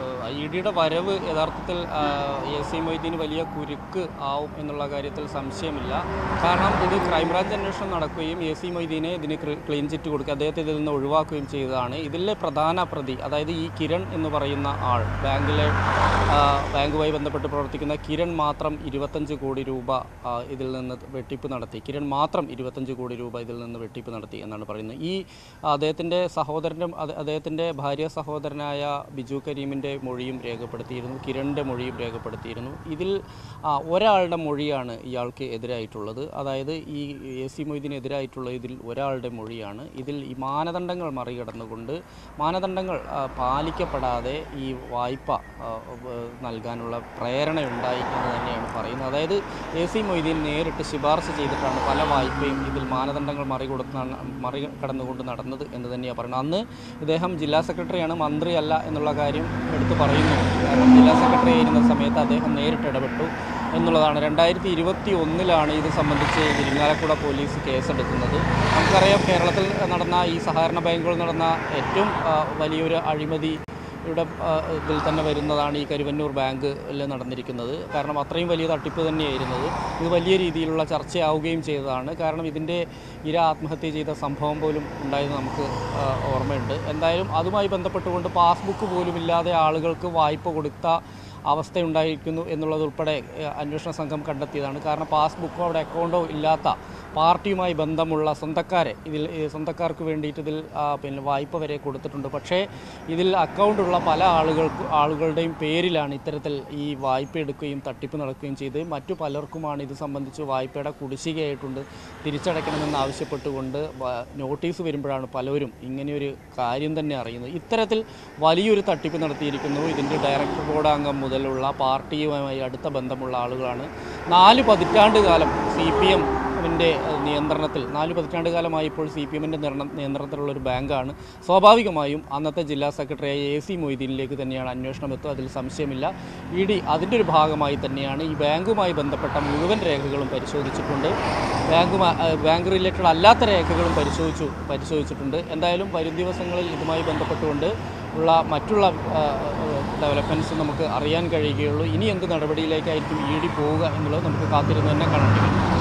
Speaker 2: ഇ ഡിയുടെ വരവ് യഥാർത്ഥത്തിൽ എ സി മൊയ്തീന് വലിയ കുരുക്ക് ആവും എന്നുള്ള കാര്യത്തിൽ സംശയമില്ല കാരണം ഇത് ക്രൈംബ്രാഞ്ച് അന്വേഷണം നടക്കുകയും എ സി മൊയ്തീനെ ഇതിന് ക്ലീ- ക്ലീൻ ചിറ്റ് കൊടുക്കുക അദ്ദേഹത്തെ ഇതിൽ നിന്ന് ഒഴിവാക്കുകയും ചെയ്തതാണ് ഇതിലെ പ്രധാന പ്രതി അതായത് ഈ കിരൺ എന്ന് പറയുന്ന ആൾ ബാങ്കിലെ ആ, ബാങ്കുമായി ബന്ധപ്പെട്ട് പ്രവർത്തിക്കുന്ന കിരൺ മാത്രം ഇരുപത്തഞ്ച് കോടി രൂപ ആ, ഇതിൽ നിന്ന് വെട്ടിപ്പ് നടത്തി കിരൺ മാത്രം ഇരുപത്തഞ്ച് കോടി രൂപ ഇതിൽ നിന്ന് വെട്ടിപ്പ് നടത്തി എന്നാണ് പറയുന്നത് ഈ അദ്ദേഹത്തിൻ്റെ സഹോദരൻ്റെ അദ്ദേ- അദ്ദേഹത്തിൻ്റെ ഭാര്യ സഹോദരനായ ബിജു കരീമിൻ്റെ മൊഴിയും രേഖപ്പെടുത്തിയിരുന്നു കിരണിൻ്റെ മൊഴിയും രേഖപ്പെടുത്തിയിരുന്നു ഇതിൽ ആ, ഒരാളുടെ മൊഴിയാണ് ഇയാൾക്ക് എതിരായിട്ടുള്ളത് അതായത് ഈ എ സി മൊയ്തീനെതിരായിട്ടുള്ള ഇതിൽ ഒരാളുടെ മൊഴിയാണ് ഇതിൽ ഈ മാനദണ്ഡങ്ങൾ മറികടന്നുകൊണ്ട് മാനദണ്ഡങ്ങൾ ആ, പാലിക്കപ്പെടാതെ ഈ വായ്പ ആ, വ- നൽകാനുള്ള പ്രേരണയുണ്ടായി എന്ന് തന്നെയാണ് പറയുന്നത് അതായത് എ സി മൊയ്തീൻ നേരിട്ട് ശുപാർശ ചെയ്തിട്ടാണ് പല വായ്പയും ഇതിൽ മാനദണ്ഡങ്ങൾ മറികടന്നാണ് മറികടന്നുകൊണ്ട് നടന്നത് എന്ന് തന്നെയാണ് പറയുന്നത് അന്ന് ഇദ്ദേഹം ജില്ലാ സെക്രട്ടറിയാണ് മന്ത്രിയല്ല എന്നുള്ള കാര്യം എടുത്തു പറയുന്നു കാരണം ജില്ലാ സെക്രട്ടറി ആയിരുന്ന സമയത്ത് അദ്ദേഹം നേരിട്ട് ഇടപെട്ടു എന്നുള്ളതാണ് രണ്ടായിരത്തി ഇരുപത്തി ഒന്നിലാണ് ഇത് സംബന്ധിച്ച് ഇരിങ്ങാലക്കുട പോലീസ് കേസെടുക്കുന്നത് നമുക്കറിയാം കേരളത്തിൽ നടന്ന ഈ സഹകരണ ബാങ്കുകൾ നടന്ന ഏറ്റവും ആ, വലിയൊരു അഴിമതി ഇവിടെ ആ, ഇതിൽ തന്നെ വരുന്നതാണ് ഈ കരുവന്നൂർ ബാങ്കിൽ നടന്നിരിക്കുന്നത് കാരണം അത്രയും വലിയ തട്ടിപ്പ് തന്നെയായിരുന്നത് ഇത് വലിയ രീതിയിലുള്ള ചർച്ചയാവുകയും ചെയ്തതാണ് കാരണം ഇതിൻ്റെ ഇര ആത്മഹത്യ ചെയ്ത സംഭവം പോലും ഉണ്ടായത് നമുക്ക് ആ, ഓർമ്മയുണ്ട് എന്തായാലും അതുമായി ബന്ധപ്പെട്ടുകൊണ്ട് പാസ്ബുക്ക് പോലും ഇല്ലാതെ ആളുകൾക്ക് വായ്പ കൊടുത്ത അവസ്ഥയുണ്ടായിരിക്കുന്നു എന്നുള്ളതുൾപ്പെടെ ഏഹ്, അന്വേഷണ സംഘം കണ്ടെത്തിയതാണ് കാരണം പാസ്ബുക്കോ അവിടെ അക്കൗണ്ടോ ഇല്ലാത്ത പാർട്ടിയുമായി ബന്ധമുള്ള സ്വന്തക്കാരെ ഇതിൽ ഈ സ്വന്തക്കാർക്ക് വേണ്ടിയിട്ട് ഇതിൽ ആ, പിന്നെ വായ്പ വരെ കൊടുത്തിട്ടുണ്ട് പക്ഷേ ഇതിൽ അക്കൗണ്ടുള്ള പല ആളുകൾക്ക് ആളുകളുടെയും പേരിലാണ് ഇത്തരത്തിൽ ഈ വായ്പ എടുക്കുകയും തട്ടിപ്പ് നടക്കുകയും ചെയ്ത് മറ്റു പലർക്കുമാണ് ഇത് സംബന്ധിച്ച് വായ്പയുടെ കുടിശ്ശികയായിട്ടുണ്ട് തിരിച്ചടയ്ക്കണമെന്ന് ആവശ്യപ്പെട്ടുകൊണ്ട് വ- നോട്ടീസ് വരുമ്പോഴാണ് പലരും ഇങ്ങനെയൊരു കാര്യം തന്നെ അറിയുന്നത് ഇത്തരത്തിൽ വലിയൊരു തട്ടിപ്പ് നടത്തിയിരിക്കുന്നു ഇതിൻ്റെ ഡയറക്ടർ ബോർഡ് അംഗം മുതലുള്ള പാർട്ടിയുമായി അടുത്ത ബന്ധമുള്ള ആളുകളാണ് നാല് പതിറ്റാണ്ട് കാലം സി പി എം ിൻ്റെ നിയന്ത്രണത്തിൽ നാല് പതിറ്റാണ്ട് കാലമായി ഇപ്പോൾ സി പി എമ്മിൻ്റെ നിയന്ത്രണത്തിലുള്ള ഒരു ബാങ്കാണ് സ്വാഭാവികമായും അന്നത്തെ ജില്ലാ സെക്രട്ടറിയായ എ സി മൊയ്തീനിലേക്ക് തന്നെയാണ് അന്വേഷണം എത്തുക അതിൽ സംശയമില്ല ഇ ഡി അതിൻ്റെ ഒരു ഭാഗമായി തന്നെയാണ് ഈ ബാങ്കുമായി ബന്ധപ്പെട്ട മുഴുവൻ രേഖകളും പരിശോധിച്ചിട്ടുണ്ട് ബാങ്കുമായി ബാങ്ക് റിലേറ്റഡ് അല്ലാത്ത രേഖകളും പരിശോധിച്ചു പരിശോധിച്ചിട്ടുണ്ട് എന്തായാലും വരും ദിവസങ്ങളിൽ ഇതുമായി ബന്ധപ്പെട്ടുകൊണ്ട് ഉള്ള മറ്റുള്ള ഡെവലപ്മെൻറ്റ്സ് നമുക്ക് അറിയാൻ കഴിയുകയുള്ളൂ ഇനി എന്ത് നടപടിയിലേക്കായിരിക്കും ഇ ഡി പോവുക എന്നുള്ളത് നമുക്ക് കാത്തിരുന്ന് തന്നെ കാണേണ്ടി വരും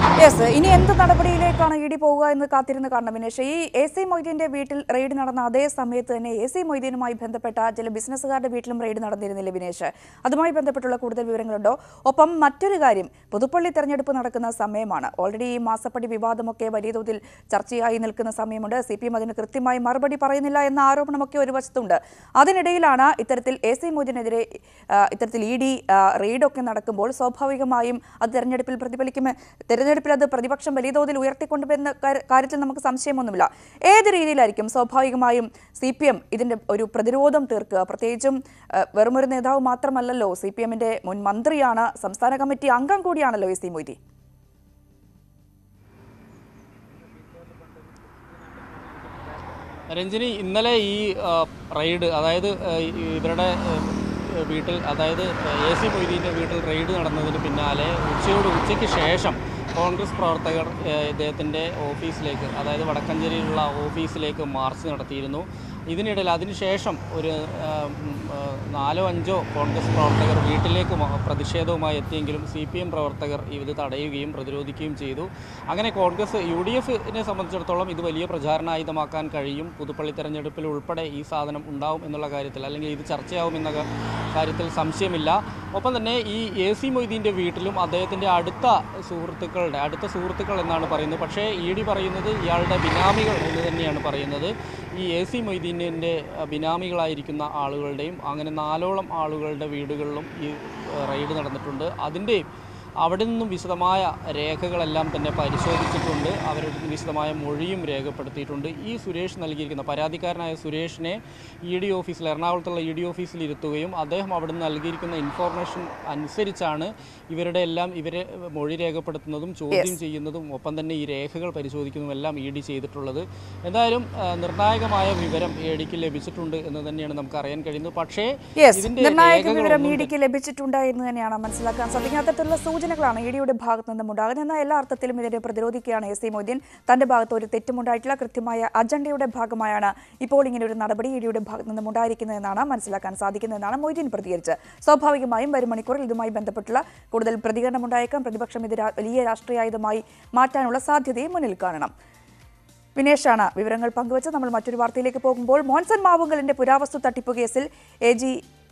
Speaker 1: യെസ് ഇനി എന്ത് നടപടിയിലേക്കാണ് ഇ ഡി പോവുക എന്ന് കാത്തിരുന്ന് കാണണം വിനേഷ് ഈ എ സി മൊയ്തീന്റെ വീട്ടിൽ റെയ്ഡ് നടന്ന അതേ സമയത്ത് തന്നെ എ സി മൊയ്തീനുമായി ബന്ധപ്പെട്ട ചില ബിസിനസ്സുകാരുടെ വീട്ടിലും റെയ്ഡ് നടന്നിരുന്നില്ലേ വിനേഷ് അതുമായി ബന്ധപ്പെട്ടുള്ള കൂടുതൽ വിവരങ്ങളുണ്ടോ ഒപ്പം മറ്റൊരു കാര്യം പുതുപ്പള്ളി തെരഞ്ഞെടുപ്പ് നടക്കുന്ന സമയമാണ് ഓൾറെഡി ഈ മാസപ്പടി വിവാദമൊക്കെ വലിയ തോതിൽ ചർച്ചയായി നിൽക്കുന്ന സമയമുണ്ട് സി പി എം അതിന് കൃത്യമായി മറുപടി പറയുന്നില്ല എന്ന ആരോപണമൊക്കെ ഒരു വശത്തുണ്ട് അതിനിടയിലാണ് ഇത്തരത്തിൽ എ സി മൊയ്തീനെതിരെ ആ, ഇത്തരത്തിൽ ഇ ഡി റെയ്ഡൊക്കെ നടക്കുമ്പോൾ സ്വാഭാവികമായും അത് തെരഞ്ഞെടുപ്പിൽ പ്രതിഫലിക്കും തെരഞ്ഞെടുപ്പിൽ അത് പ്രതിപക്ഷം വലിയ തോതിൽ ഉയർത്തിക്കൊണ്ടുവരുന്ന കാര്യ- കാര്യത്തിൽ നമുക്ക് സംശയമൊന്നുമില്ല ഏത് രീതിയിലായിരിക്കും സ്വാഭാവികമായും സി പി എം ഇതിന്റെ ഒരു പ്രതിരോധം തീർക്കുക പ്രത്യേകിച്ചും ആ, വെറുമൊരു നേതാവ് മാത്രമല്ലല്ലോ സി പി എമ്മിന്റെ മുൻ മന്ത്രിയാണ് സംസ്ഥാന കമ്മിറ്റി അംഗം കൂടിയാണല്ലോ എ സി മൊയ്തി
Speaker 2: രഞ്ജിനി ഇന്നലെ ഈ ആ, റെയ്ഡ് അതായത് ആ, ഈ ഇവരുടെ ആ, വീട്ടിൽ അതായത് എ സി മൊയ്തീൻ്റെ വീട്ടിൽ റെയ്ഡ് നടന്നതിന് പിന്നാലെ ഉച്ചയോട് ഉച്ചയ്ക്ക് ശേഷം കോൺഗ്രസ് പ്രവർത്തകർ ആ, ഇദ്ദേഹത്തിൻ്റെ ഓഫീസിലേക്ക് അതായത് വടക്കഞ്ചേരിയിലുള്ള ഓഫീസിലേക്ക് മാർച്ച് നടത്തിയിരുന്നു ഇതിനിടയിൽ അതിനുശേഷം ഒരു ആ, ഉം, ആ, നാലോ അഞ്ചോ കോൺഗ്രസ് പ്രവർത്തകർ വീട്ടിലേക്ക് മ- പ്രതിഷേധവുമായി എത്തിയെങ്കിലും സി പി എം പ്രവർത്തകർ ഇത് തടയുകയും പ്രതിരോധിക്കുകയും ചെയ്തു അങ്ങനെ കോൺഗ്രസ് യു ഡി എഫിനെ സംബന്ധിച്ചിടത്തോളം ഇത് വലിയ പ്രചാരണായുധമാക്കാൻ കഴിയും പുതുപ്പള്ളി തെരഞ്ഞെടുപ്പിൽ ഉൾപ്പെടെ ഈ സാധനം ഉണ്ടാവും എന്നുള്ള കാര്യത്തിൽ അല്ലെങ്കിൽ ഇത് ചർച്ചയാവും എന്ന ക- കാര്യത്തിൽ സംശയമില്ല ഒപ്പം തന്നെ ഈ എ സി മൊയ്തീൻ്റെ വീട്ടിലും അദ്ദേഹത്തിൻ്റെ അടുത്ത സുഹൃത്തുക്കളുടെ അടുത്ത സുഹൃത്തുക്കൾ എന്നാണ് പറയുന്നത് പക്ഷേ ഇ ഡി പറയുന്നത് ഇയാളുടെ ബിനാമികൾ എന്ന് തന്നെയാണ് പറയുന്നത് ഈ എ സി മൊയ്തീൻ്റെ ബിനാമികളായിരിക്കുന്ന ആളുകളുടെയും അങ്ങനെ നാലോളം ആളുകളുടെ വീടുകളിലും ഈ ഏഹ്, റെയ്ഡ് നടന്നിട്ടുണ്ട് അതിൻ്റെയും അവിടെ നിന്നും വിശദമായ രേഖകളെല്ലാം തന്നെ പരിശോധിച്ചിട്ടുണ്ട് അവരുടെ വിശദമായ മൊഴിയും രേഖപ്പെടുത്തിയിട്ടുണ്ട് ഈ സുരേഷ് നൽകിയിരിക്കുന്ന പരാതിക്കാരനായ സുരേഷിനെ ഇ ഡി ഓഫീസിൽ എറണാകുളത്തുള്ള ഇ ഡി ഓഫീസിൽ ഇരുത്തുകയും അദ്ദേഹം അവിടെ നിന്ന് നൽകിയിരിക്കുന്ന ഇൻഫോർമേഷൻ അനുസരിച്ചാണ് ഇവരുടെ എല്ലാം ഇവരെ മൊഴി രേഖപ്പെടുത്തുന്നതും ചോദ്യം ചെയ്യുന്നതും ഒപ്പം തന്നെ ഈ രേഖകൾ പരിശോധിക്കുന്നതും എല്ലാം ഇ ഡി ചെയ്തിട്ടുള്ളത് എന്തായാലും ആ, നിർണായകമായ വിവരം എ ഡിക്ക് ലഭിച്ചിട്ടുണ്ട് എന്ന് തന്നെയാണ് നമുക്ക് അറിയാൻ കഴിയുന്നത് പക്ഷേ
Speaker 1: യെസ്
Speaker 2: ഇതിന്റെ
Speaker 1: നിർണായക വിവരം
Speaker 2: രേഖകളൊന്നും
Speaker 1: ഇ ഡിക്ക് ലഭിച്ചിട്ടുണ്ട് എന്ന് തന്നെയാണ് മനസ്സിലാക്കാൻ സാധിക്കുന്നത് അത്തരത്തിലുള്ള സൂചനകളാണ് ഇ ഡിയുടെ ഭാഗത്തു നിന്നും ഉണ്ടാകുന്നത് എന്നാൽ എല്ലാ അർത്ഥത്തിലും ഇതിനെ പ്രതിരോധിക്കുകയാണ് എ സി മൊയ്തീൻ തന്റെ ഭാഗത്ത് ഒരു തെറ്റുമുണ്ടായിട്ടില്ല കൃത്യമായ അജണ്ടയുടെ ഭാഗമായാണ് ഇപ്പോൾ ഇങ്ങനെ ഒരു നടപടി ഇ ഡിയുടെ ഭാഗത്തു നിന്നും ഉണ്ടായിരിക്കുന്നതെന്നാണ് മനസ്സിലാക്കാൻ സാധിക്കുന്നതെന്നാണ് മൊയ്തീൻ പ്രതികരിച്ചത് സ്വാഭാവികമായും വരും മണിക്കൂറിൽ ഇതുമായി ബന്ധപ്പെട്ടുള്ള കൂടുതൽ പ്രതികരണം ഉണ്ടായേക്കാം പ്രതിപക്ഷം ഇത് രാ- വലിയ രാഷ്ട്രീയ ആയുധമായി മാറ്റാനുള്ള സാധ്യതയും മുന്നിൽ കാണണം വിനേഷാണ് വിവരങ്ങൾ പങ്കുവച്ച് നമ്മൾ മറ്റൊരു വാർത്തയിലേക്ക് പോകുമ്പോൾ മോൻസൺ മാവുങ്കലിന്റെ പുരാവസ്തു തട്ടിപ്പ് കേസിൽ A G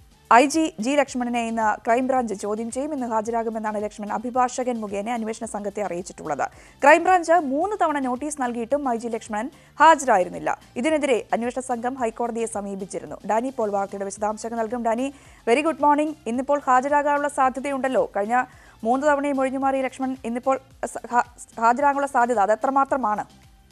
Speaker 1: I G G ലക്ഷ്മണനെ ഇന്ന് ക്രൈംബ്രാഞ്ച് ചോദ്യം ചെയ്യും ഇന്ന് ഹാജരാകുമെന്നാണ് ലക്ഷ്മൺ അഭിഭാഷകൻ മുഖേന അന്വേഷണ സംഘത്തെ അറിയിച്ചിട്ടുള്ളത് ക്രൈംബ്രാഞ്ച് മൂന്ന് തവണ നോട്ടീസ് നൽകിയിട്ടും ഐ ജി ലക്ഷ്മണൻ ഹാജരായിരുന്നില്ല ഇതിനെതിരെ അന്വേഷണ സംഘം ഹൈക്കോടതിയെ സമീപിച്ചിരുന്നു ഡാനി പോൾ വാർത്തയുടെ വിശദാംശങ്ങൾ നൽകും ഡാനി വെരി ഗുഡ് മോർണിംഗ് ഇന്നിപ്പോൾ ഹാജരാകാനുള്ള സാധ്യതയുണ്ടല്ലോ കഴിഞ്ഞ മൂന്ന് തവണയും ഒഴിഞ്ഞുമാറിയ ലക്ഷ്മൺ ഇന്നിപ്പോൾ സ- ഹാ- ഹാജരാകാനുള്ള സാധ്യത അത് എത്രമാത്രമാണ്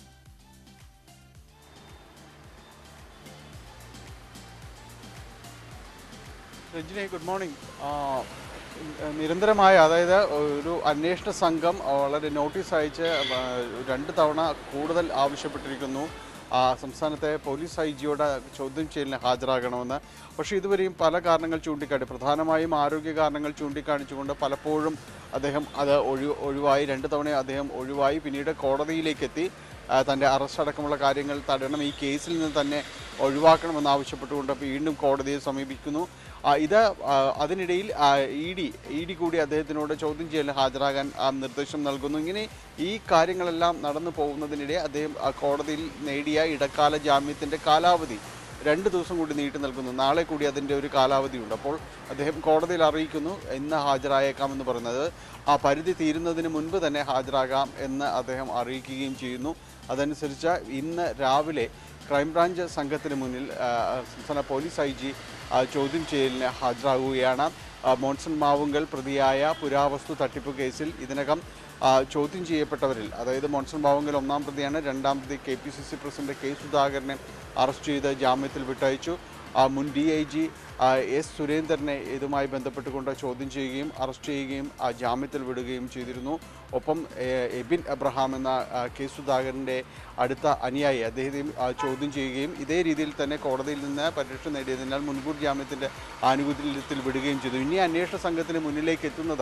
Speaker 7: രഞ്ജിനി ഗുഡ് മോർണിംഗ് ആ, നിരന്തരമായ അതായത് ഒരു അന്വേഷണ സംഘം വളരെ നോട്ടീസ് അയച്ച് ആ, രണ്ട് തവണ കൂടുതൽ ആവശ്യപ്പെട്ടിരിക്കുന്നു ആ, സംസ്ഥാനത്തെ പോലീസ് ഐ ജിയോട് ചോദ്യം ചെയ്യലിന് ഹാജരാകണമെന്ന് പക്ഷേ ഇതുവരെയും പല കാരണങ്ങൾ ചൂണ്ടിക്കാട്ടി പ്രധാനമായും ആരോഗ്യ കാരണങ്ങൾ ചൂണ്ടിക്കാണിച്ചുകൊണ്ട് പലപ്പോഴും അദ്ദേഹം അത് ഒഴി ഒഴിവായി രണ്ട് തവണ അദ്ദേഹം ഒഴിവായി പിന്നീട് കോടതിയിലേക്ക് എത്തി ആ, തൻ്റെ അറസ്റ്റ് അടക്കമുള്ള കാര്യങ്ങൾ തടയണം ഈ കേസിൽ നിന്ന് തന്നെ ഒഴിവാക്കണമെന്ന് ആവശ്യപ്പെട്ടുകൊണ്ട് വീണ്ടും കോടതിയെ സമീപിക്കുന്നു ആ, ഇത് ആ, അതിനിടയിൽ ഇ ഡി ഇ ഡി കൂടി അദ്ദേഹത്തിനോട് ചോദ്യം ചെയ്യലിന് ഹാജരാകാൻ ആ, നിർദ്ദേശം നൽകുന്നു ഇങ്ങനെ ഈ കാര്യങ്ങളെല്ലാം നടന്നു പോകുന്നതിനിടെ അദ്ദേഹം ആ, കോടതിയിൽ നേടിയ ഇടക്കാല ജാമ്യത്തിൻ്റെ കാലാവധി രണ്ട് ദിവസം കൂടി നീട്ടി നൽകുന്നു നാളെ കൂടി അതിൻ്റെ ഒരു കാലാവധിയുണ്ട് അപ്പോൾ അദ്ദേഹം കോടതിയിൽ അറിയിക്കുന്നു ഇന്ന് ഹാജരായേക്കാമെന്ന് പറയുന്നത് ആ പരിധി തീരുന്നതിന് മുൻപ് തന്നെ ഹാജരാകാം എന്ന് അദ്ദേഹം അറിയിക്കുകയും ചെയ്യുന്നു അതനുസരിച്ച് ഇന്ന് രാവിലെ ക്രൈംബ്രാഞ്ച് സംഘത്തിന് മുന്നിൽ ആ, സംസ്ഥാന പോലീസ് ഐ ജി ചോദ്യം ചെയ്യലിന് ഹാജരാകുകയാണ് ആ, മോൺസൺ മാവുങ്കൽ പ്രതിയായ പുരാവസ്തു തട്ടിപ്പ് കേസിൽ ഇതിനകം ആ, ചോദ്യം ചെയ്യപ്പെട്ടവരിൽ അതായത് മോൺസൺ മാവുങ്കൽ ഒന്നാം പ്രതിയാണ് രണ്ടാം പ്രതി K P C C president K സുധാകരനെ അറസ്റ്റ് ചെയ്ത് ജാമ്യത്തിൽ വിട്ടയച്ചു ആ, മുൻ ഡി ഐ ജി എസ് സുരേന്ദ്രനെ ഇതുമായി ബന്ധപ്പെട്ടുകൊണ്ട് ചോദ്യം ചെയ്യുകയും അറസ്റ്റ് ചെയ്യുകയും ആ, ജാമ്യത്തിൽ വിടുകയും ചെയ്തിരുന്നു ഒപ്പം ഏ, എബിൻ അബ്രഹാം എന്ന ആ, കെ സുധാകരൻ്റെ അടുത്ത അനുയായി അദ്ദേഹത്തെയും ആ, ചോദ്യം ചെയ്യുകയും ഇതേ രീതിയിൽ തന്നെ കോടതിയിൽ നിന്ന് പരിരക്ഷ നേടിയതിനാൽ മുൻകൂർ ജാമ്യത്തിൻ്റെ ആനുകൂല്യത്തിൽ വിടുകയും ചെയ്തു ഇനി അന്വേഷണ സംഘത്തിന് മുന്നിലേക്ക് എത്തുന്നത്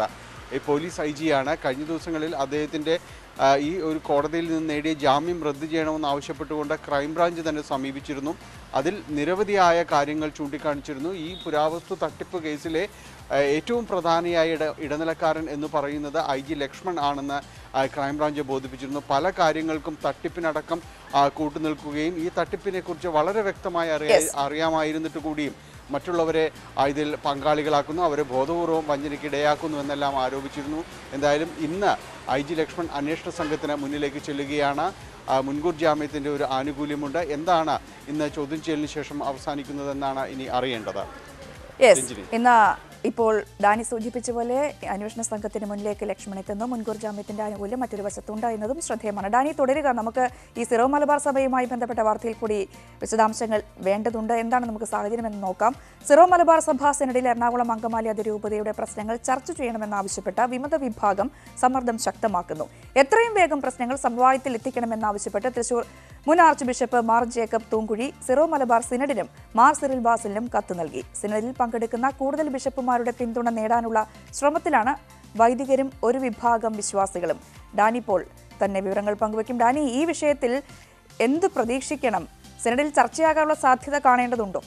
Speaker 7: ഈ പോലീസ് ഐ ജിയാണ് കഴിഞ്ഞ ദിവസങ്ങളിൽ അദ്ദേഹത്തിൻ്റെ ആ, ഈ ഒരു കോടതിയിൽ നിന്ന് നേടിയ ജാമ്യം റദ്ദ് ചെയ്യണമെന്ന് ആവശ്യപ്പെട്ടുകൊണ്ട് ക്രൈംബ്രാഞ്ച് തന്നെ സമീപിച്ചിരുന്നു അതിൽ നിരവധിയായ കാര്യങ്ങൾ ചൂണ്ടിക്കാണിച്ചിരുന്നു ഈ പുരാവസ്തു തട്ടിപ്പ് കേസിലെ ആ, ഏറ്റവും പ്രധാനിയായ ഇട ഇടനിലക്കാരൻ എന്ന് പറയുന്നത് ഐ ജി ലക്ഷ്മൺ ആണെന്ന് ആ, ക്രൈംബ്രാഞ്ച് ബോധിപ്പിച്ചിരുന്നു പല കാര്യങ്ങൾക്കും തട്ടിപ്പിനടക്കം ആ, കൂട്ടുനിൽക്കുകയും ഈ തട്ടിപ്പിനെ കുറിച്ച് വളരെ വ്യക്തമായി അറിയാ അറിയാമായിരുന്നിട്ട് കൂടിയും മറ്റുള്ളവരെ ആ, ഇതിൽ പങ്കാളികളാക്കുന്നു അവരെ ബോധപൂർവം വഞ്ചനയ്ക്ക് ഇടയാക്കുന്നു എന്നെല്ലാം ആരോപിച്ചിരുന്നു എന്തായാലും ഇന്ന് ഐ ജി ലക്ഷ്മൺ അന്വേഷണ സംഘത്തിന് മുന്നിലേക്ക് ചെല്ലുകയാണ് ആ, മുൻകൂർ ജാമ്യത്തിൻ്റെ ഒരു ആനുകൂല്യമുണ്ട് എന്താണ് ഇന്ന് ചോദ്യം ചെയ്യലിന് ശേഷം അവസാനിക്കുന്നതെന്നാണ് ഇനി അറിയേണ്ടത്
Speaker 1: യെസ്
Speaker 7: രഞ്ജിനി.
Speaker 1: ഇന്ന് ഇപ്പോൾ ഡാനി സൂചിപ്പിച്ച പോലെ അന്വേഷണ സംഘത്തിന് മുന്നിലേക്ക് ലക്ഷ്മൺ എത്തുന്നു മുൻകൂർ ജാമ്യത്തിന്റെ ആനുകൂല്യം മറ്റൊരു വശത്തുണ്ട് എന്നതും ശ്രദ്ധേയമാണ് ഡാനി തുടരുക നമുക്ക് ഈ സിറോ മലബാർ സഭയുമായി ബന്ധപ്പെട്ട വാർത്തയിൽ കൂടി വിശദാംശങ്ങൾ വേണ്ടതുണ്ട് എന്താണ് നമുക്ക് സാഹചര്യം എന്ന് നോക്കാം സിറോ മലബാർ സഭ സെനഡിൽ എറണാകുളം അങ്കമാലി അതിരൂപതയുടെ പ്രശ്നങ്ങൾ ചർച്ച ചെയ്യണമെന്നാവശ്യപ്പെട്ട വിമത വിഭാഗം സമ്മർദ്ദം ശക്തമാക്കുന്നു എത്രയും വേഗം പ്രശ്നങ്ങൾ സമവായത്തിൽ എത്തിക്കണമെന്നാവശ്യപ്പെട്ട് തൃശൂർ മുൻ archbishop Mar Jacob Thoomkuzhy Syro Malabar സിനഡിനും മാർ സിറിൽ ബാസിലിനും കത്ത് നൽകി സിനഡിൽ പങ്കെടുക്കുന്ന കൂടുതൽ ബിഷപ്പുമാരുടെ പിന്തുണ നേടാനുള്ള ശ്രമത്തിലാണ് വൈദികരും ഒരു വിഭാഗം വിശ്വാസികളും ഡാനി പോൾ തന്നെ വിവരങ്ങൾ പങ്കുവയ്ക്കും ഡാനി ഈ വിഷയത്തിൽ എന്ത് പ്രതീക്ഷിക്കണം സിനഡിൽ ചർച്ചയാകാനുള്ള സാധ്യത കാണേണ്ടതുണ്ടോ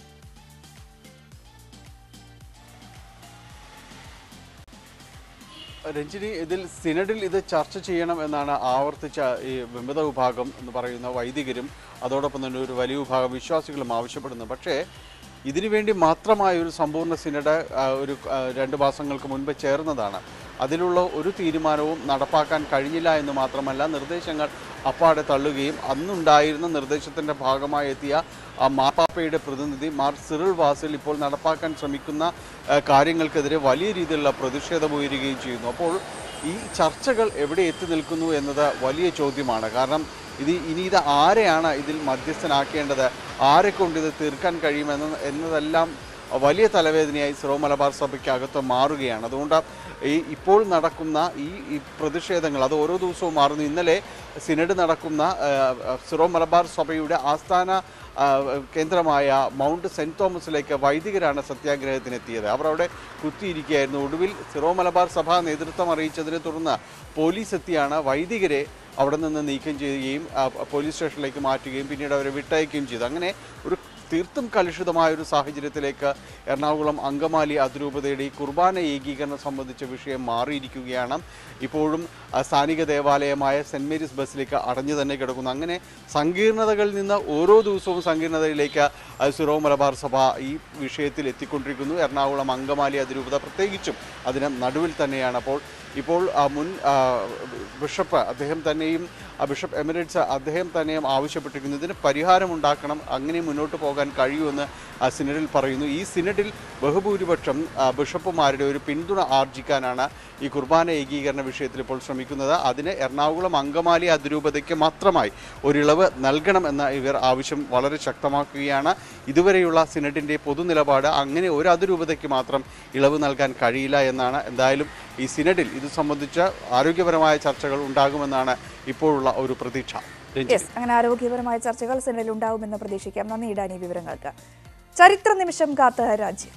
Speaker 7: രഞ്ജിനി ഇതിൽ സിനഡിൽ ഇത് ചർച്ച ചെയ്യണം എന്നാണ് ആവർത്തിച്ച ഈ വിമത വിഭാഗം എന്ന് പറയുന്ന വൈദികരും അതോടൊപ്പം തന്നെ ഒരു വലിയ വിഭാഗം വിശ്വാസികളും ആവശ്യപ്പെടുന്നു പക്ഷേ ഇതിനു വേണ്ടി മാത്രമായ ഒരു സമ്പൂർണ്ണ സിനഡ് ആ, ഒരു ആ, രണ്ട് മാസങ്ങൾക്ക് മുൻപ് ചേർന്നതാണ് അതിലുള്ള ഒരു തീരുമാനവും നടപ്പാക്കാൻ കഴിഞ്ഞില്ല എന്ന് മാത്രമല്ല നിർദ്ദേശങ്ങൾ അപ്പാടെ തള്ളുകയും അന്നുണ്ടായിരുന്ന നിർദ്ദേശത്തിൻ്റെ ഭാഗമായി എത്തിയ ആ മാർപ്പാപ്പയുടെ പ്രതിനിധി മാർ സിറിൽ വാസിൽ ഇപ്പോൾ നടപ്പാക്കാൻ ശ്രമിക്കുന്ന ആ, കാര്യങ്ങൾക്കെതിരെ വലിയ രീതിയിലുള്ള പ്രതിഷേധം ഉയരുകയും ചെയ്യുന്നു അപ്പോൾ ഈ ചർച്ചകൾ എവിടെ എത്തി നിൽക്കുന്നു എന്നത് വലിയ ചോദ്യമാണ് കാരണം ഇത് ഇനി ഇത് ആരെയാണ് ഇതിൽ മധ്യസ്ഥനാക്കേണ്ടത് ആരെ കൊണ്ട് ഇത് തീർക്കാൻ കഴിയുമെന്ന് എന്നതെല്ലാം വലിയ തലവേദനയായി സിറോ മലബാർ സഭയ്ക്ക് അകത്ത് മാറുകയാണ് അതുകൊണ്ട് ഈ ഇപ്പോൾ നടക്കുന്ന ഈ ഈ പ്രതിഷേധങ്ങൾ അത് ഓരോ ദിവസവും മാറുന്നു ഇന്നലെ സിനഡ് നടക്കുന്ന ആ, ആ, സിറോ മലബാർ സഭയുടെ ആസ്ഥാന ആ, കേന്ദ്രമായ മൗണ്ട് സെൻറ് തോമസിലേക്ക് വൈദികരാണ് സത്യാഗ്രഹത്തിനെത്തിയത് അവർ അവിടെ കുത്തിയിരിക്കുകയായിരുന്നു ഒടുവിൽ സിറോ മലബാർ സഭ നേതൃത്വം അറിയിച്ചതിനെ തുടർന്ന് പോലീസ് എത്തിയാണ് വൈദികരെ അവിടെ നിന്ന് നീക്കം ചെയ്യുകയും ആ, പോലീസ് സ്റ്റേഷനിലേക്ക് മാറ്റുകയും പിന്നീട് അവരെ വിട്ടയക്കുകയും ചെയ്തു അങ്ങനെ ഒരു തീർത്തും കലുഷിതമായ ഒരു സാഹചര്യത്തിലേക്ക് എറണാകുളം അങ്കമാലി അതിരൂപതയുടെ ഈ കുർബാന ഏകീകരണം സംബന്ധിച്ച വിഷയം മാറിയിരിക്കുകയാണ് ഇപ്പോഴും ആ, സ്ഥാനിക ദേവാലയമായ സെൻറ് മേരീസ് ബസിലേക്ക് അടഞ്ഞു തന്നെ കിടക്കുന്നു അങ്ങനെ സങ്കീർണതകളിൽ നിന്ന് ഓരോ ദിവസവും സങ്കീർണതയിലേക്ക് ആ, സിറോ മലബാർ സഭ ഈ വിഷയത്തിൽ എത്തിക്കൊണ്ടിരിക്കുന്നു എറണാകുളം അങ്കമാലി അതിരൂപത പ്രത്യേകിച്ചും അതിന് നടുവിൽ തന്നെയാണ് അപ്പോൾ ഇപ്പോൾ ആ, മുൻ ആ, ബിഷപ്പ് അദ്ദേഹം തന്നെയും ആ, ബിഷപ്പ് എമിറേറ്റ്സ് അദ്ദേഹം തന്നെയും ആവശ്യപ്പെട്ടിരിക്കുന്നു ഇതിന് പരിഹാരമുണ്ടാക്കണം അങ്ങനെ മുന്നോട്ട് പോകാൻ കഴിയുമെന്ന് ആ സിനഡിൽ പറയുന്നു ഈ സിനഡിൽ ബഹുഭൂരിപക്ഷം ആ, ബിഷപ്പുമാരുടെ ഒരു പിന്തുണ ആർജിക്കാനാണ് ഈ കുർബാന ഏകീകരണ വിഷയത്തിൽ ഇപ്പോൾ ശ്രമിക്കുന്നത് അതിന് എറണാകുളം അങ്കമാലി അതിരൂപതയ്ക്ക് മാത്രമായി ഒരിളവ് നൽകണം എന്ന ഇവർ ആവശ്യം വളരെ ശക്തമാക്കുകയാണ് ഇതുവരെയുള്ള സിനഡിൻ്റെ പൊതുനിലപാട് അങ്ങനെ ഒരു അതിരൂപതയ്ക്ക് മാത്രം ഇളവ് നൽകാൻ കഴിയില്ല എന്നാണ് എന്തായാലും ഈ സിനഡിൽ ഇത് സംബന്ധിച്ച ആരോഗ്യപരമായ ചർച്ചകൾ ഉണ്ടാകുമെന്നാണ് ഇപ്പോഴുള്ള ഒരു പ്രതീക്ഷ രഞ്ജിത്ത്
Speaker 1: യെസ് അങ്ങനെ ആരോഗ്യപരമായ ചർച്ചകൾ സെനഡിൽ ഉണ്ടാവുമെന്ന് പ്രതീക്ഷിക്കാം നന്ദി ഇടാനി വിവരങ്ങൾക്ക് ചരിത്ര നിമിഷം കാത്ത രാജ്യം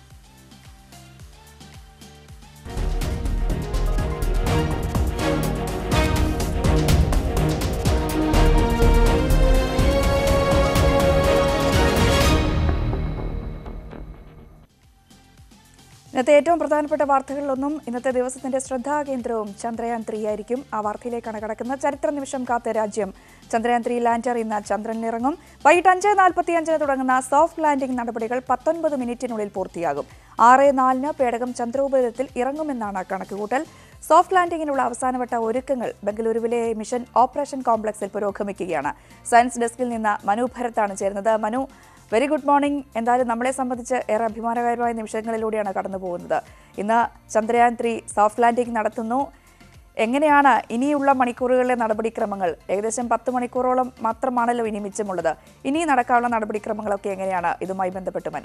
Speaker 1: ഇന്നത്തെ ഏറ്റവും പ്രധാനപ്പെട്ട വാർത്തകളിലൊന്നും ഇന്നത്തെ ദിവസത്തിന്റെ ശ്രദ്ധാകേന്ദ്രവും ചന്ദ്രയാൻ ത്രീ ആയിരിക്കും ആ വാർത്തയിലേക്കാണ് കടക്കുന്നത് ചരിത്ര നിമിഷം കാത്ത രാജ്യം ചന്ദ്രയാൻ ത്രീ ലാൻഡർ ഇന്ന് ചന്ദ്രനിലിറങ്ങും വൈകിട്ട് അഞ്ച് നാൽപ്പത്തി അഞ്ചിന് തുടങ്ങുന്ന സോഫ്റ്റ് ലാൻഡിംഗ് നടപടികൾ പത്തൊൻപത് മിനിറ്റിനുള്ളിൽ പൂർത്തിയാകും ആറ് നാലിന് പേടകം ചന്ദ്രോപരിതലത്തിൽ ഇറങ്ങുമെന്നാണ് കണക്കുകൂട്ടൽ സോഫ്റ്റ് ലാൻഡിങ്ങിനുള്ള അവസാനവട്ട ഒരുക്കങ്ങൾ ബംഗളൂരുവിലെ മിഷൻ ഓപ്പറേഷൻ കോംപ്ലക്സിൽ പുരോഗമിക്കുകയാണ് സയൻസ് ഡെസ്കിൽ നിന്ന് മനു ഭരത്താണ് ചേരുന്നത് മനു വെരി ഗുഡ് മോർണിംഗ് എന്തായാലും നമ്മളെ സംബന്ധിച്ച് ഏറെ അഭിമാനകരമായ നിമിഷങ്ങളിലൂടെയാണ് കടന്നു പോകുന്നത് ഇന്ന് ചന്ദ്രയാൻ ത്രീ സോഫ്റ്റ് ലാൻഡിംഗ് നടത്തുന്നു എങ്ങനെയാണ് ഇനിയുള്ള മണിക്കൂറുകളിലെ നടപടിക്രമങ്ങൾ ഏകദേശം പത്ത് മണിക്കൂറോളം മാത്രമാണല്ലോ ഇനി മിച്ചമുള്ളത് ഇനി നടക്കാനുള്ള നടപടിക്രമങ്ങളൊക്കെ എങ്ങനെയാണ് ഇതുമായി ബന്ധപ്പെട്ട് മനു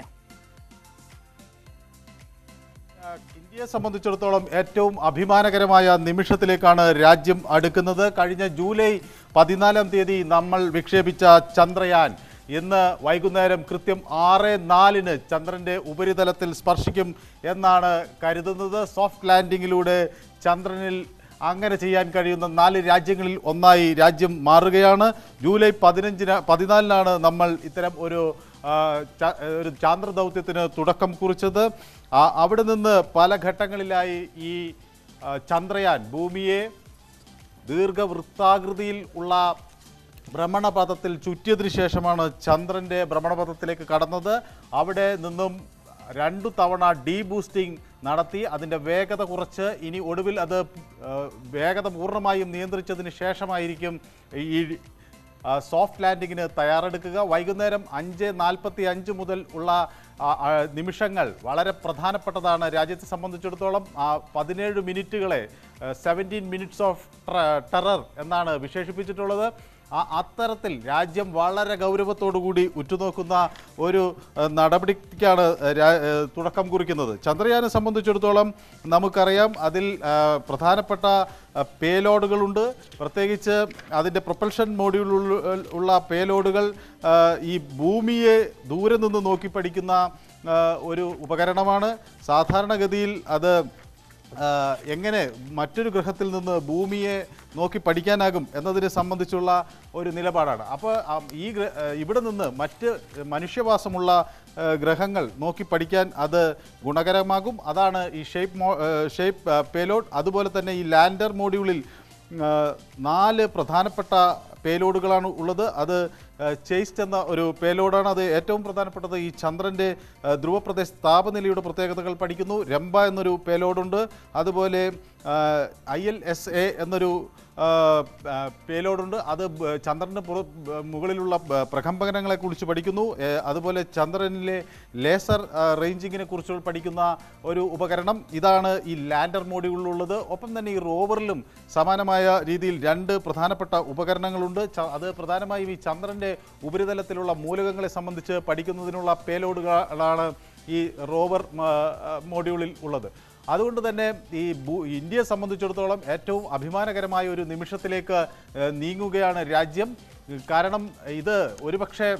Speaker 8: ഇന്ത്യയെ സംബന്ധിച്ചിടത്തോളം ഏറ്റവും അഭിമാനകരമായ നിമിഷത്തിലേക്കാണ് രാജ്യം അടുക്കുന്നത് കഴിഞ്ഞ ജൂലൈ പതിനാലാം തീയതി നമ്മൾ വിക്ഷേപിച്ച ചന്ദ്രയാൻ ഇന്ന് വൈകുന്നേരം കൃത്യം ആറ് നാലിന് ചന്ദ്രൻ്റെ ഉപരിതലത്തിൽ സ്പർശിക്കും എന്നാണ് കരുതുന്നത് സോഫ്റ്റ് ലാൻഡിങ്ങിലൂടെ ചന്ദ്രനിൽ അങ്ങനെ ചെയ്യാൻ കഴിയുന്ന നാല് രാജ്യങ്ങളിൽ ഒന്നായി രാജ്യം മാറുകയാണ് ജൂലൈ പതിനഞ്ചിന് പതിനാലിനാണ് നമ്മൾ ഇത്തരം ഒരു ആ, ച- ഒരു ചാന്ദ്ര ദൗത്യത്തിന് തുടക്കം കുറിച്ചത് ആ- അവിടെ നിന്ന് പല ഘട്ടങ്ങളിലായി ഈ ആ, ചന്ദ്രയാൻ ഭൂമിയെ ദീർഘവൃത്താകൃതിയിൽ ഉള്ള ഭ്രമണപഥത്തിൽ ചുറ്റിയതിനു ശേഷമാണ് ചന്ദ്രൻ്റെ ഭ്രമണപഥത്തിലേക്ക് കടന്നത് അവിടെ നിന്നും രണ്ടു തവണ ഡീ ബൂസ്റ്റിംഗ് നടത്തി അതിൻ്റെ വേഗത കുറച്ച് ഇനി ഒടുവിൽ അത് ആ, വേഗത പൂർണ്ണമായും നിയന്ത്രിച്ചതിന് ശേഷമായിരിക്കും ഈ ആ, സോഫ്റ്റ് ലാൻഡിങ്ങിന് തയ്യാറെടുക്കുക വൈകുന്നേരം അഞ്ച് നാൽപ്പത്തി അഞ്ച് മുതൽ ഉള്ള ആ, ആ, നിമിഷങ്ങൾ വളരെ പ്രധാനപ്പെട്ടതാണ് രാജ്യത്തെ സംബന്ധിച്ചിടത്തോളം ആ പതിനേഴ് മിനിറ്റുകളെ സെവൻറ്റീൻ മിനിറ്റ്സ് ഓഫ് ടെറർ എന്നാണ് വിശേഷിപ്പിച്ചിട്ടുള്ളത് ആ അത്തരത്തിൽ രാജ്യം വളരെ ഗൗരവത്തോടു കൂടി ഉറ്റുനോക്കുന്ന ഒരു ഏഹ്, നടപടിക്കാണ് രാ- ഏഹ്, തുടക്കം കുറിക്കുന്നത് ചന്ദ്രയാനെ സംബന്ധിച്ചിടത്തോളം നമുക്കറിയാം അതിൽ ആ, പ്രധാനപ്പെട്ട ആ, പേലോഡുകളുണ്ട് പ്രത്യേകിച്ച് അതിൻ്റെ പ്രൊപ്പൽഷൻ മോഡ്യൂളിൽ ഉള്ള പേലോഡുകൾ ആ, ഈ ഭൂമിയെ ദൂരെ നിന്ന് നോക്കി പഠിക്കുന്ന ആ, ഒരു ഉപകരണമാണ് സാധാരണഗതിയിൽ അത് ആ, എങ്ങനെ മറ്റൊരു ഗ്രഹത്തിൽ നിന്ന് ഭൂമിയെ നോക്കി പഠിക്കാനാകും എന്നതിനെ സംബന്ധിച്ചുള്ള ഒരു നിലപാടാണ് അപ്പോൾ ആ, ഈ ഗ്ര- ആ, ഇവിടെ നിന്ന് മറ്റ് മനുഷ്യവാസമുള്ള ആ, ഗ്രഹങ്ങൾ നോക്കി പഠിക്കാൻ അത് ഗുണകരമാകും അതാണ് ഈ ഷേപ്പ് മോ ഷേപ്പ് പേലോഡ് അതുപോലെ തന്നെ ഈ ലാൻഡർ മോഡ്യൂളിൽ ആ, നാല് പ്രധാനപ്പെട്ട പേലോഡുകളാണ് ഉള്ളത് അത് ചേസ്റ്റ് എന്ന ഒരു പേലോഡാണ് അത് ഏറ്റവും പ്രധാനപ്പെട്ടത് ഈ ചന്ദ്രൻ്റെ ആ, ധ്രുവപ്രദേശ താപനിലയുടെ പ്രത്യേകതകൾ പഠിക്കുന്നു രംഭ എന്നൊരു പേലോഡുണ്ട് അതുപോലെ ഐ എൽ എസ് എ എന്നൊരു ആ, ആ, പേലോഡുണ്ട് അത് ബ- ചന്ദ്രൻ്റെ പുറ ബ- മുകളിലുള്ള ബ- പ്രകമ്പനങ്ങളെ കുറിച്ച് പഠിക്കുന്നു ഏ, അതുപോലെ ചന്ദ്രനിലെ ലേസർ ആ, റേഞ്ചിങ്ങിനെ കുറിച്ച് പഠിക്കുന്ന ഒരു ഉപകരണം ഇതാണ് ഈ ലാൻഡർ മോഡ്യൂളിലുള്ളത് ഒപ്പം തന്നെ ഈ റോവറിലും സമാനമായ രീതിയിൽ രണ്ട് പ്രധാനപ്പെട്ട ഉപകരണങ്ങളുണ്ട് ച- അത് പ്രധാനമായും ഈ ചന്ദ്രൻ്റെ ഉപരിതലത്തിലുള്ള മൂലകങ്ങളെ സംബന്ധിച്ച് പഠിക്കുന്നതിനുള്ള പേലോഡുകളാണ് ഈ റോവർ ആ, ആ, മോഡ്യൂളിൽ ഉള്ളത് അതുകൊണ്ട് തന്നെ ഈ ഭൂ ഇന്ത്യയെ സംബന്ധിച്ചിടത്തോളം ഏറ്റവും അഭിമാനകരമായ ഒരു നിമിഷത്തിലേക്ക് ഏഹ്, നീങ്ങുകയാണ് രാജ്യം കാരണം ഇത് ഒരുപക്ഷെ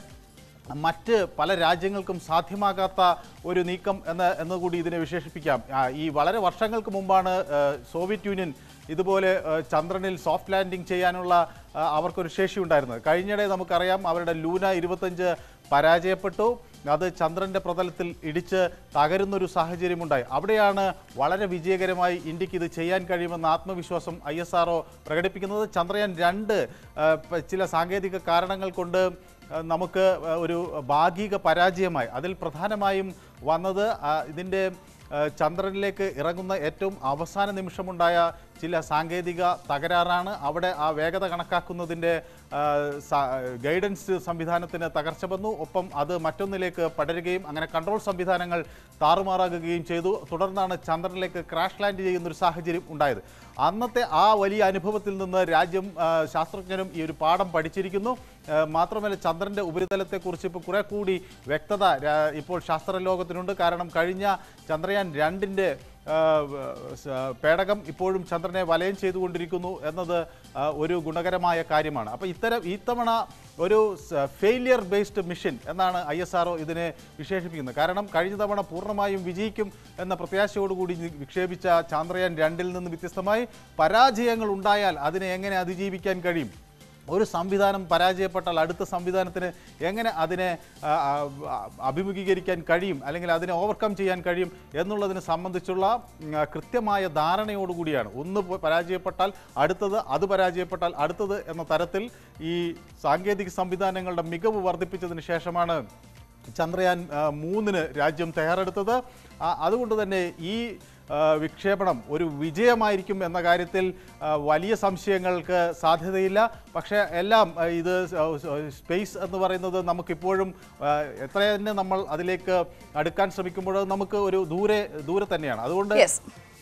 Speaker 8: മറ്റ് പല രാജ്യങ്ങൾക്കും സാധ്യമാകാത്ത ഒരു നീക്കം എന്ന് എന്നുകൂടി ഇതിനെ വിശേഷിപ്പിക്കാം ആ, ഈ വളരെ വർഷങ്ങൾക്ക് മുമ്പാണ് ഏഹ്, സോവിയറ്റ് യൂണിയൻ ഇതുപോലെ ഏഹ്, ചന്ദ്രനിൽ സോഫ്റ്റ് ലാൻഡിംഗ് ചെയ്യാനുള്ള ആ, അവർക്കൊരു ശേഷി ഉണ്ടായിരുന്നത് കഴിഞ്ഞിടെ നമുക്കറിയാം അവരുടെ ലൂന ഇരുപത്തഞ്ച് പരാജയപ്പെട്ടു അത് ചന്ദ്രൻ്റെ പ്രതലത്തിൽ ഇടിച്ച് തകരുന്നൊരു സാഹചര്യമുണ്ടായി അവിടെയാണ് വളരെ വിജയകരമായി ഇന്ത്യക്ക് ഇത് ചെയ്യാൻ കഴിയുമെന്ന ആത്മവിശ്വാസം ഐ എസ് ആർ പ്രകടിപ്പിക്കുന്നത് ചന്ദ്രയാൻ രണ്ട് ആ, പ- ചില സാങ്കേതിക കാരണങ്ങൾ കൊണ്ട് ആ, നമുക്ക് ആ, ഒരു ഭാഗിക പരാജയമായി അതിൽ പ്രധാനമായും വന്നത് ആ, ഇതിൻ്റെ ആ, ചന്ദ്രനിലേക്ക് ഇറങ്ങുന്ന ഏറ്റവും അവസാന നിമിഷമുണ്ടായ ചില സാങ്കേതിക തകരാറാണ് അവിടെ ആ വേഗത കണക്കാക്കുന്നതിൻ്റെ ആ, സ- ഗൈഡൻസ് സംവിധാനത്തിന് തകർച്ച വന്നു ഒപ്പം അത് മറ്റൊന്നിലേക്ക് പടരുകയും അങ്ങനെ കൺട്രോൾ സംവിധാനങ്ങൾ താറുമാറാകുകയും ചെയ്തു തുടർന്നാണ് ചന്ദ്രനിലേക്ക് ക്രാഷ് ലാൻഡ് ചെയ്യുന്ന ഒരു സാഹചര്യം ഉണ്ടായത് അന്നത്തെ ആ വലിയ അനുഭവത്തിൽ നിന്ന് രാജ്യം ആ, ശാസ്ത്രജ്ഞരും ഈ ഒരു പാഠം പഠിച്ചിരിക്കുന്നു ആ, മാത്രമല്ല ചന്ദ്രൻ്റെ ഉപരിതലത്തെക്കുറിച്ച് ഇപ്പോൾ കുറെ കൂടി വ്യക്തത രാ- ഇപ്പോൾ ശാസ്ത്രലോകത്തിനുണ്ട് കാരണം കഴിഞ്ഞ ചന്ദ്രയാൻ രണ്ടിൻ്റെ ആ, സ- പേടകം ഇപ്പോഴും ചന്ദ്രനെ വലയം ചെയ്തുകൊണ്ടിരിക്കുന്നു എന്നത് ആ, ഒരു ഗുണകരമായ കാര്യമാണ് അപ്പോൾ ഇത്തരം ഇത്തവണ ഒരു ഫെയിലിയർ ബേസ്ഡ് മിഷൻ എന്നാണ് ഐ എസ് ആർ ഇതിനെ വിശേഷിപ്പിക്കുന്നത് കാരണം കഴിഞ്ഞ തവണ പൂർണ്ണമായും വിജയിക്കും എന്ന പ്രത്യാശയോടുകൂടി നി- വിക്ഷേപിച്ച ചന്ദ്രയാൻ രണ്ടിൽ നിന്ന് വ്യത്യസ്തമായി പരാജയങ്ങൾ ഉണ്ടായാൽ അതിനെ എങ്ങനെ അതിജീവിക്കാൻ കഴിയും ഒരു സംവിധാനം പരാജയപ്പെട്ടാൽ അടുത്ത സംവിധാനത്തിന് എങ്ങനെ അതിനെ ആ, ആ, ആ, അഭിമുഖീകരിക്കാൻ കഴിയും അല്ലെങ്കിൽ അതിനെ ഓവർകം ചെയ്യാൻ കഴിയും എന്നുള്ളതിനെ സംബന്ധിച്ചുള്ള ഉം, ആ, കൃത്യമായ ധാരണയോടുകൂടിയാണ് ഒന്ന് പോ- പരാജയപ്പെട്ടാൽ അടുത്തത് അത് പരാജയപ്പെട്ടാൽ അടുത്തത് എന്ന തരത്തിൽ ഈ സാങ്കേതിക സംവിധാനങ്ങളുടെ മികവ് വർദ്ധിപ്പിച്ചതിന് ശേഷമാണ് ചന്ദ്രയാൻ ആ, മൂന്നിന് രാജ്യം തയ്യാറെടുത്തത് ആ, അതുകൊണ്ട് തന്നെ ഈ ആ, വിക്ഷേപണം ഒരു വിജയമായിരിക്കും എന്ന കാര്യത്തിൽ ആ, വലിയ സംശയങ്ങൾക്ക് സാധ്യതയില്ല പക്ഷേ എല്ലാം ആ, ഇത് സ്പേസ് എന്ന് പറയുന്നത് നമുക്കിപ്പോഴും ആ, എത്ര തന്നെ നമ്മൾ അതിലേക്ക് അടുക്കാൻ ശ്രമിക്കുമ്പോൾ നമുക്ക് ഒരു ദൂരെ ദൂരെ തന്നെയാണ് അതുകൊണ്ട്
Speaker 1: യെസ്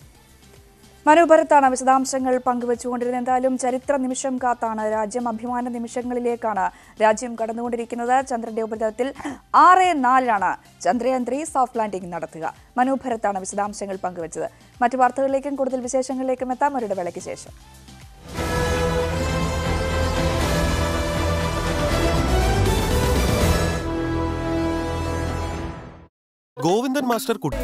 Speaker 1: മനു ഭരത്താണ് വിശദാംശങ്ങൾ പങ്കുവച്ചുകൊണ്ടിരുന്നത് എന്തായാലും ചരിത്ര നിമിഷം കാത്താണ് രാജ്യം അഭിമാന നിമിഷങ്ങളിലേക്കാണ് രാജ്യം കടന്നുകൊണ്ടിരിക്കുന്നത് ചന്ദ്രന്റെ ഉപരിതലത്തിൽ ആറ് നാലിനാണ് ചന്ദ്രയാൻ ത്രീ സോഫ്റ്റ് ലാൻഡിംഗ് നടത്തുക മനു ഭരത്താണ് വിശദാംശങ്ങൾ പങ്കുവച്ചത് മറ്റു വാർത്തകളിലേക്കും കൂടുതൽ വിശേഷങ്ങളിലേക്കും എത്താം ഒരു ഇടവേളയ്ക്ക് ശേഷം
Speaker 9: ഗോവിന്ദൻ മാസ്റ്റർ കുട്ടി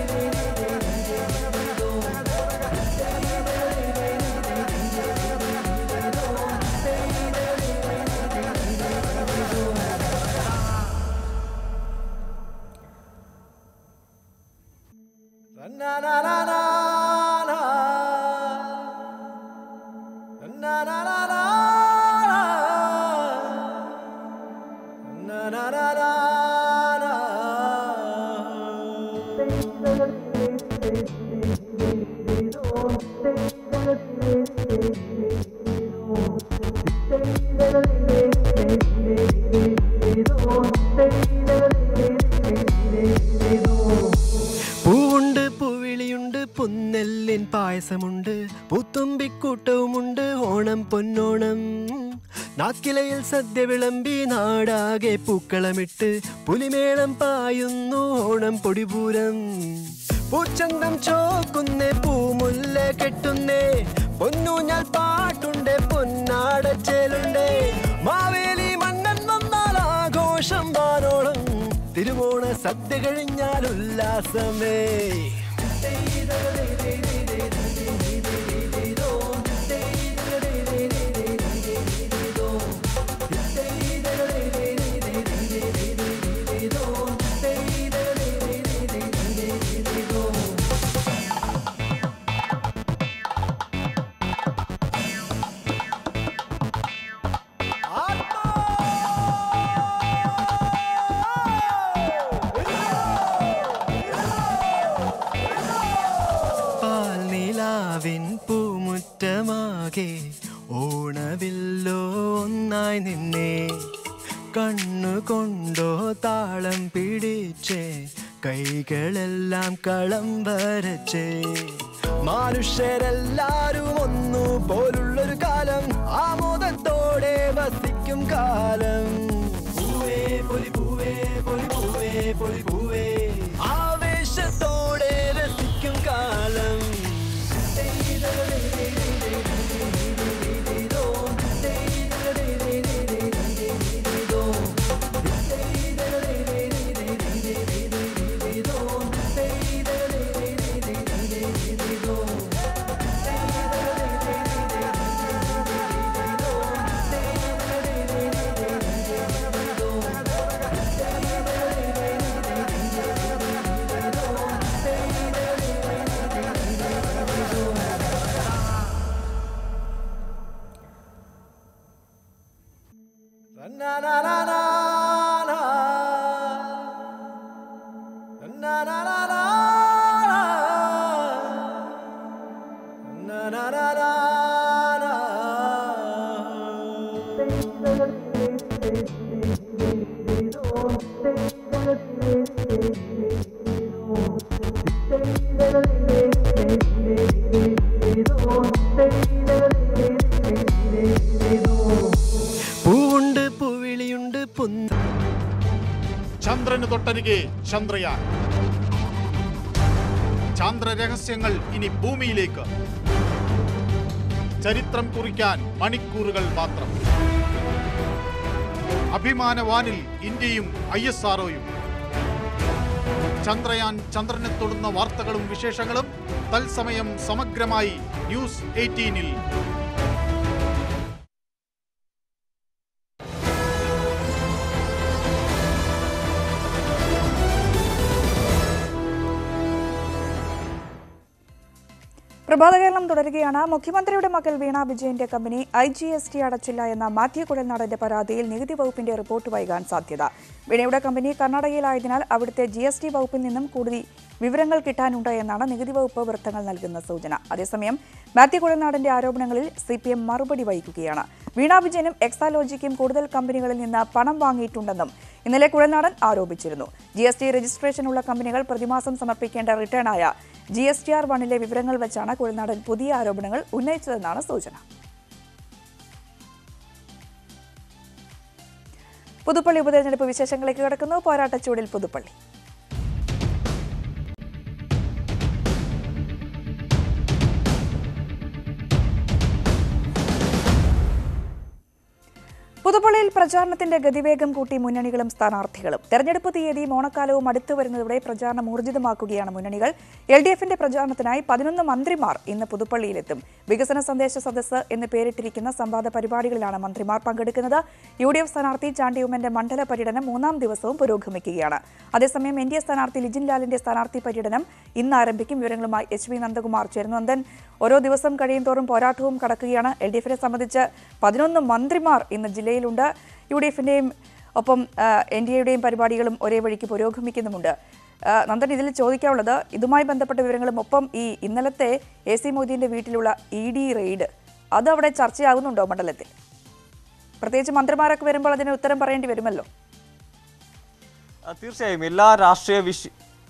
Speaker 10: പൂവുണ്ട് പൂവിളിയുണ്ട് പുന്നെല്ലിൻ പായസമുണ്ട് പൂത്തുമ്പിക്കൂട്ടവുമുണ്ട് ഓണം പൊന്നോണം നാക്കിലയിൽ സദ്യ വിളമ്പി നാടാകെ പൂക്കളമിട്ട് പുലിമേളം പായുന്നു ഓണം പൊടിപൂരം പൂച്ചന്തം ചോക്കുന്നേ പൂമുല്ല കെട്ടുന്നേ പൊന്നൂഞ്ഞാൽ പാട്ടുണ്ട് പൊന്നാടച്ചേലുണ്ട് മാവേലി മണ്ണൻ വന്നാൽ ആഘോഷം വാനോളം തിരുവോണ സദ്യ കഴിഞ്ഞാൽ ഉല്ലാസമേ പാൽനിലാവിൻ പൂമുറ്റമാകെ ഓണവില്ലോ ഒന്നായി നിന്നെ കണ്ണുകൊണ്ടോ താളം പിടിച്ചേ കൈകളെല്ലാം കളം വരച്ചേ മനുഷ്യരെല്ലാരും ഒന്നു പോലുള്ളൊരു കാലം ആമോദത്തോടെ വസിക്കും കാലം പൂവേ പൊലി പൂവേ പൊലി പൂവേ പൊലി പൂവേ ആവേശത്തോടെ രസിക്കും കാലം പൂവുണ്ട് പൂവിളിയുണ്ട് പൊന്ന
Speaker 8: ചന്ദ്രന് തൊട്ടരികെ ചന്ദ്രയാൻ ചാന്ദ്ര രഹസ്യങ്ങൾ ഇനി ഭൂമിയിലേക്ക് ചരിത്രം കുറിക്കാൻ മണിക്കൂറുകൾ മാത്രം അഭിമാനവാനിൽ ഇന്ത്യയും ഐ എസ് ആർഒയും ചന്ദ്രയാൻ ചന്ദ്രനെ തൊടുന്ന വാർത്തകളും വിശേഷങ്ങളും തത്സമയം സമഗ്രമായി ന്യൂസ് എയ്റ്റീനിൽ
Speaker 1: പ്രഭാത കേരളം തുടരുകയാണ് മുഖ്യമന്ത്രിയുടെ മകൾ വീണ വിജയന്റെ company I G S T അടച്ചില്ല എന്ന മാത്യു കുഴൽനാടന്റെ പരാതിയിൽ നികുതി വകുപ്പിന്റെ റിപ്പോർട്ട് വൈകാൻ സാധ്യത വീണയുടെ കമ്പനി കർണാടകയിലായതിനാൽ അവിടുത്തെ ജി എസ് ടി വകുപ്പിൽ നിന്നും കൂടുതൽ വിവരങ്ങൾ കിട്ടാനുണ്ട് എന്നാണ് നികുതി വകുപ്പ് വൃത്തങ്ങൾ നൽകുന്ന സൂചന അതേസമയം മാത്യു കുഴൽനാടന്റെ ആരോപണങ്ങളിൽ സി പി എം മറുപടി വഹിക്കുകയാണ് വീണ വിജയനും എക്സാലോജിക്കും കൂടുതൽ കമ്പനികളിൽ നിന്ന് പണം വാങ്ങിയിട്ടുണ്ടെന്നും ഇന്നലെ കുഴൽനാടൻ ആരോപിച്ചിരുന്നു ജി എസ് ടി രജിസ്ട്രേഷനുള്ള കമ്പനികൾ പ്രതിമാസം സമർപ്പിക്കേണ്ട റിട്ടേണായ ജി എസ് ടി ആർ വണ്ണിലെ വിവരങ്ങൾ വെച്ചാണ് കുഴൽനാടൻ പുതിയ ആരോപണങ്ങൾ ഉന്നയിച്ചതെന്നാണ് സൂചന പുതുപ്പള്ളി ഉപതെരഞ്ഞെടുപ്പ് വിശേഷങ്ങളിലേക്ക് കിടക്കുന്നു പോരാട്ടച്ചൂടിൽ പുതുപ്പള്ളി പുതുപ്പള്ളിയിൽ പ്രചാരണത്തിന്റെ ഗതിവേഗം കൂട്ടി മുന്നണികളും സ്ഥാനാർത്ഥികളും തെരഞ്ഞെടുപ്പ് തീയതി ഓണക്കാലവും അടുത്തു വരുന്നതോടെ പ്രചാരണം ഊർജിതമാക്കുകയാണ് മുന്നണികൾ എൽ ഡി എഫിന്റെ പ്രചാരണത്തിനായി പതിനൊന്ന് മന്ത്രിമാർ ഇന്ന് പുതുപ്പള്ളിയിലെത്തും വികസന സന്ദേശ സദസ്സ് എന്ന് പേരിട്ടിരിക്കുന്ന സംവാദ പരിപാടികളിലാണ് മന്ത്രിമാർ പങ്കെടുക്കുന്നത് യു ഡി എഫ് സ്ഥാനാർത്ഥി ചാണ്ടി ഉമ്മന്റെ മണ്ഡല പര്യടനം മൂന്നാം ദിവസവും പുരോഗമിക്കുകയാണ് അതേസമയം എൻ ഡി എ സ്ഥാനാർത്ഥി ലിജിൻ ലാലിന്റെ സ്ഥാനാർത്ഥി പര്യടനം ഇന്ന് ആരംഭിക്കും വിവരങ്ങളുമായി എച്ച് വി നന്ദകുമാർ ചേരുന്നു നന്ദൻ ഓരോ ദിവസം കഴിയും തോറും പോരാട്ടവും കടക്കുകയാണ് എൽ ഡി എഫിനെ സംബന്ധിച്ച് പതിനൊന്ന് മന്ത്രിമാർ ഇന്ന് ജില്ലയിലുണ്ട് യു ഡി എഫിന്റെയും ഒപ്പം എൻ ഡി എയുടെയും പരിപാടികളും ഒരേ വഴിക്ക് പുരോഗമിക്കുന്നുമുണ്ട് ആ, നന്ദൻ ഇതിൽ ചോദിക്കാനുള്ളത് ഇതുമായി ബന്ധപ്പെട്ട വിവരങ്ങളും ഒപ്പം ഈ ഇന്നലത്തെ എ സി മോദിന്റെ വീട്ടിലുള്ള ഇ ഡി റെയ്ഡ് അത് അവിടെ ചർച്ചയാകുന്നുണ്ടോ മണ്ഡലത്തിൽ പ്രത്യേകിച്ച് മന്ത്രിമാരൊക്കെ വരുമ്പോൾ അതിന് ഉത്തരം പറയേണ്ടി വരുമല്ലോ
Speaker 9: ആ, തീർച്ചയായും എല്ലാ രാഷ്ട്രീയ വിഷ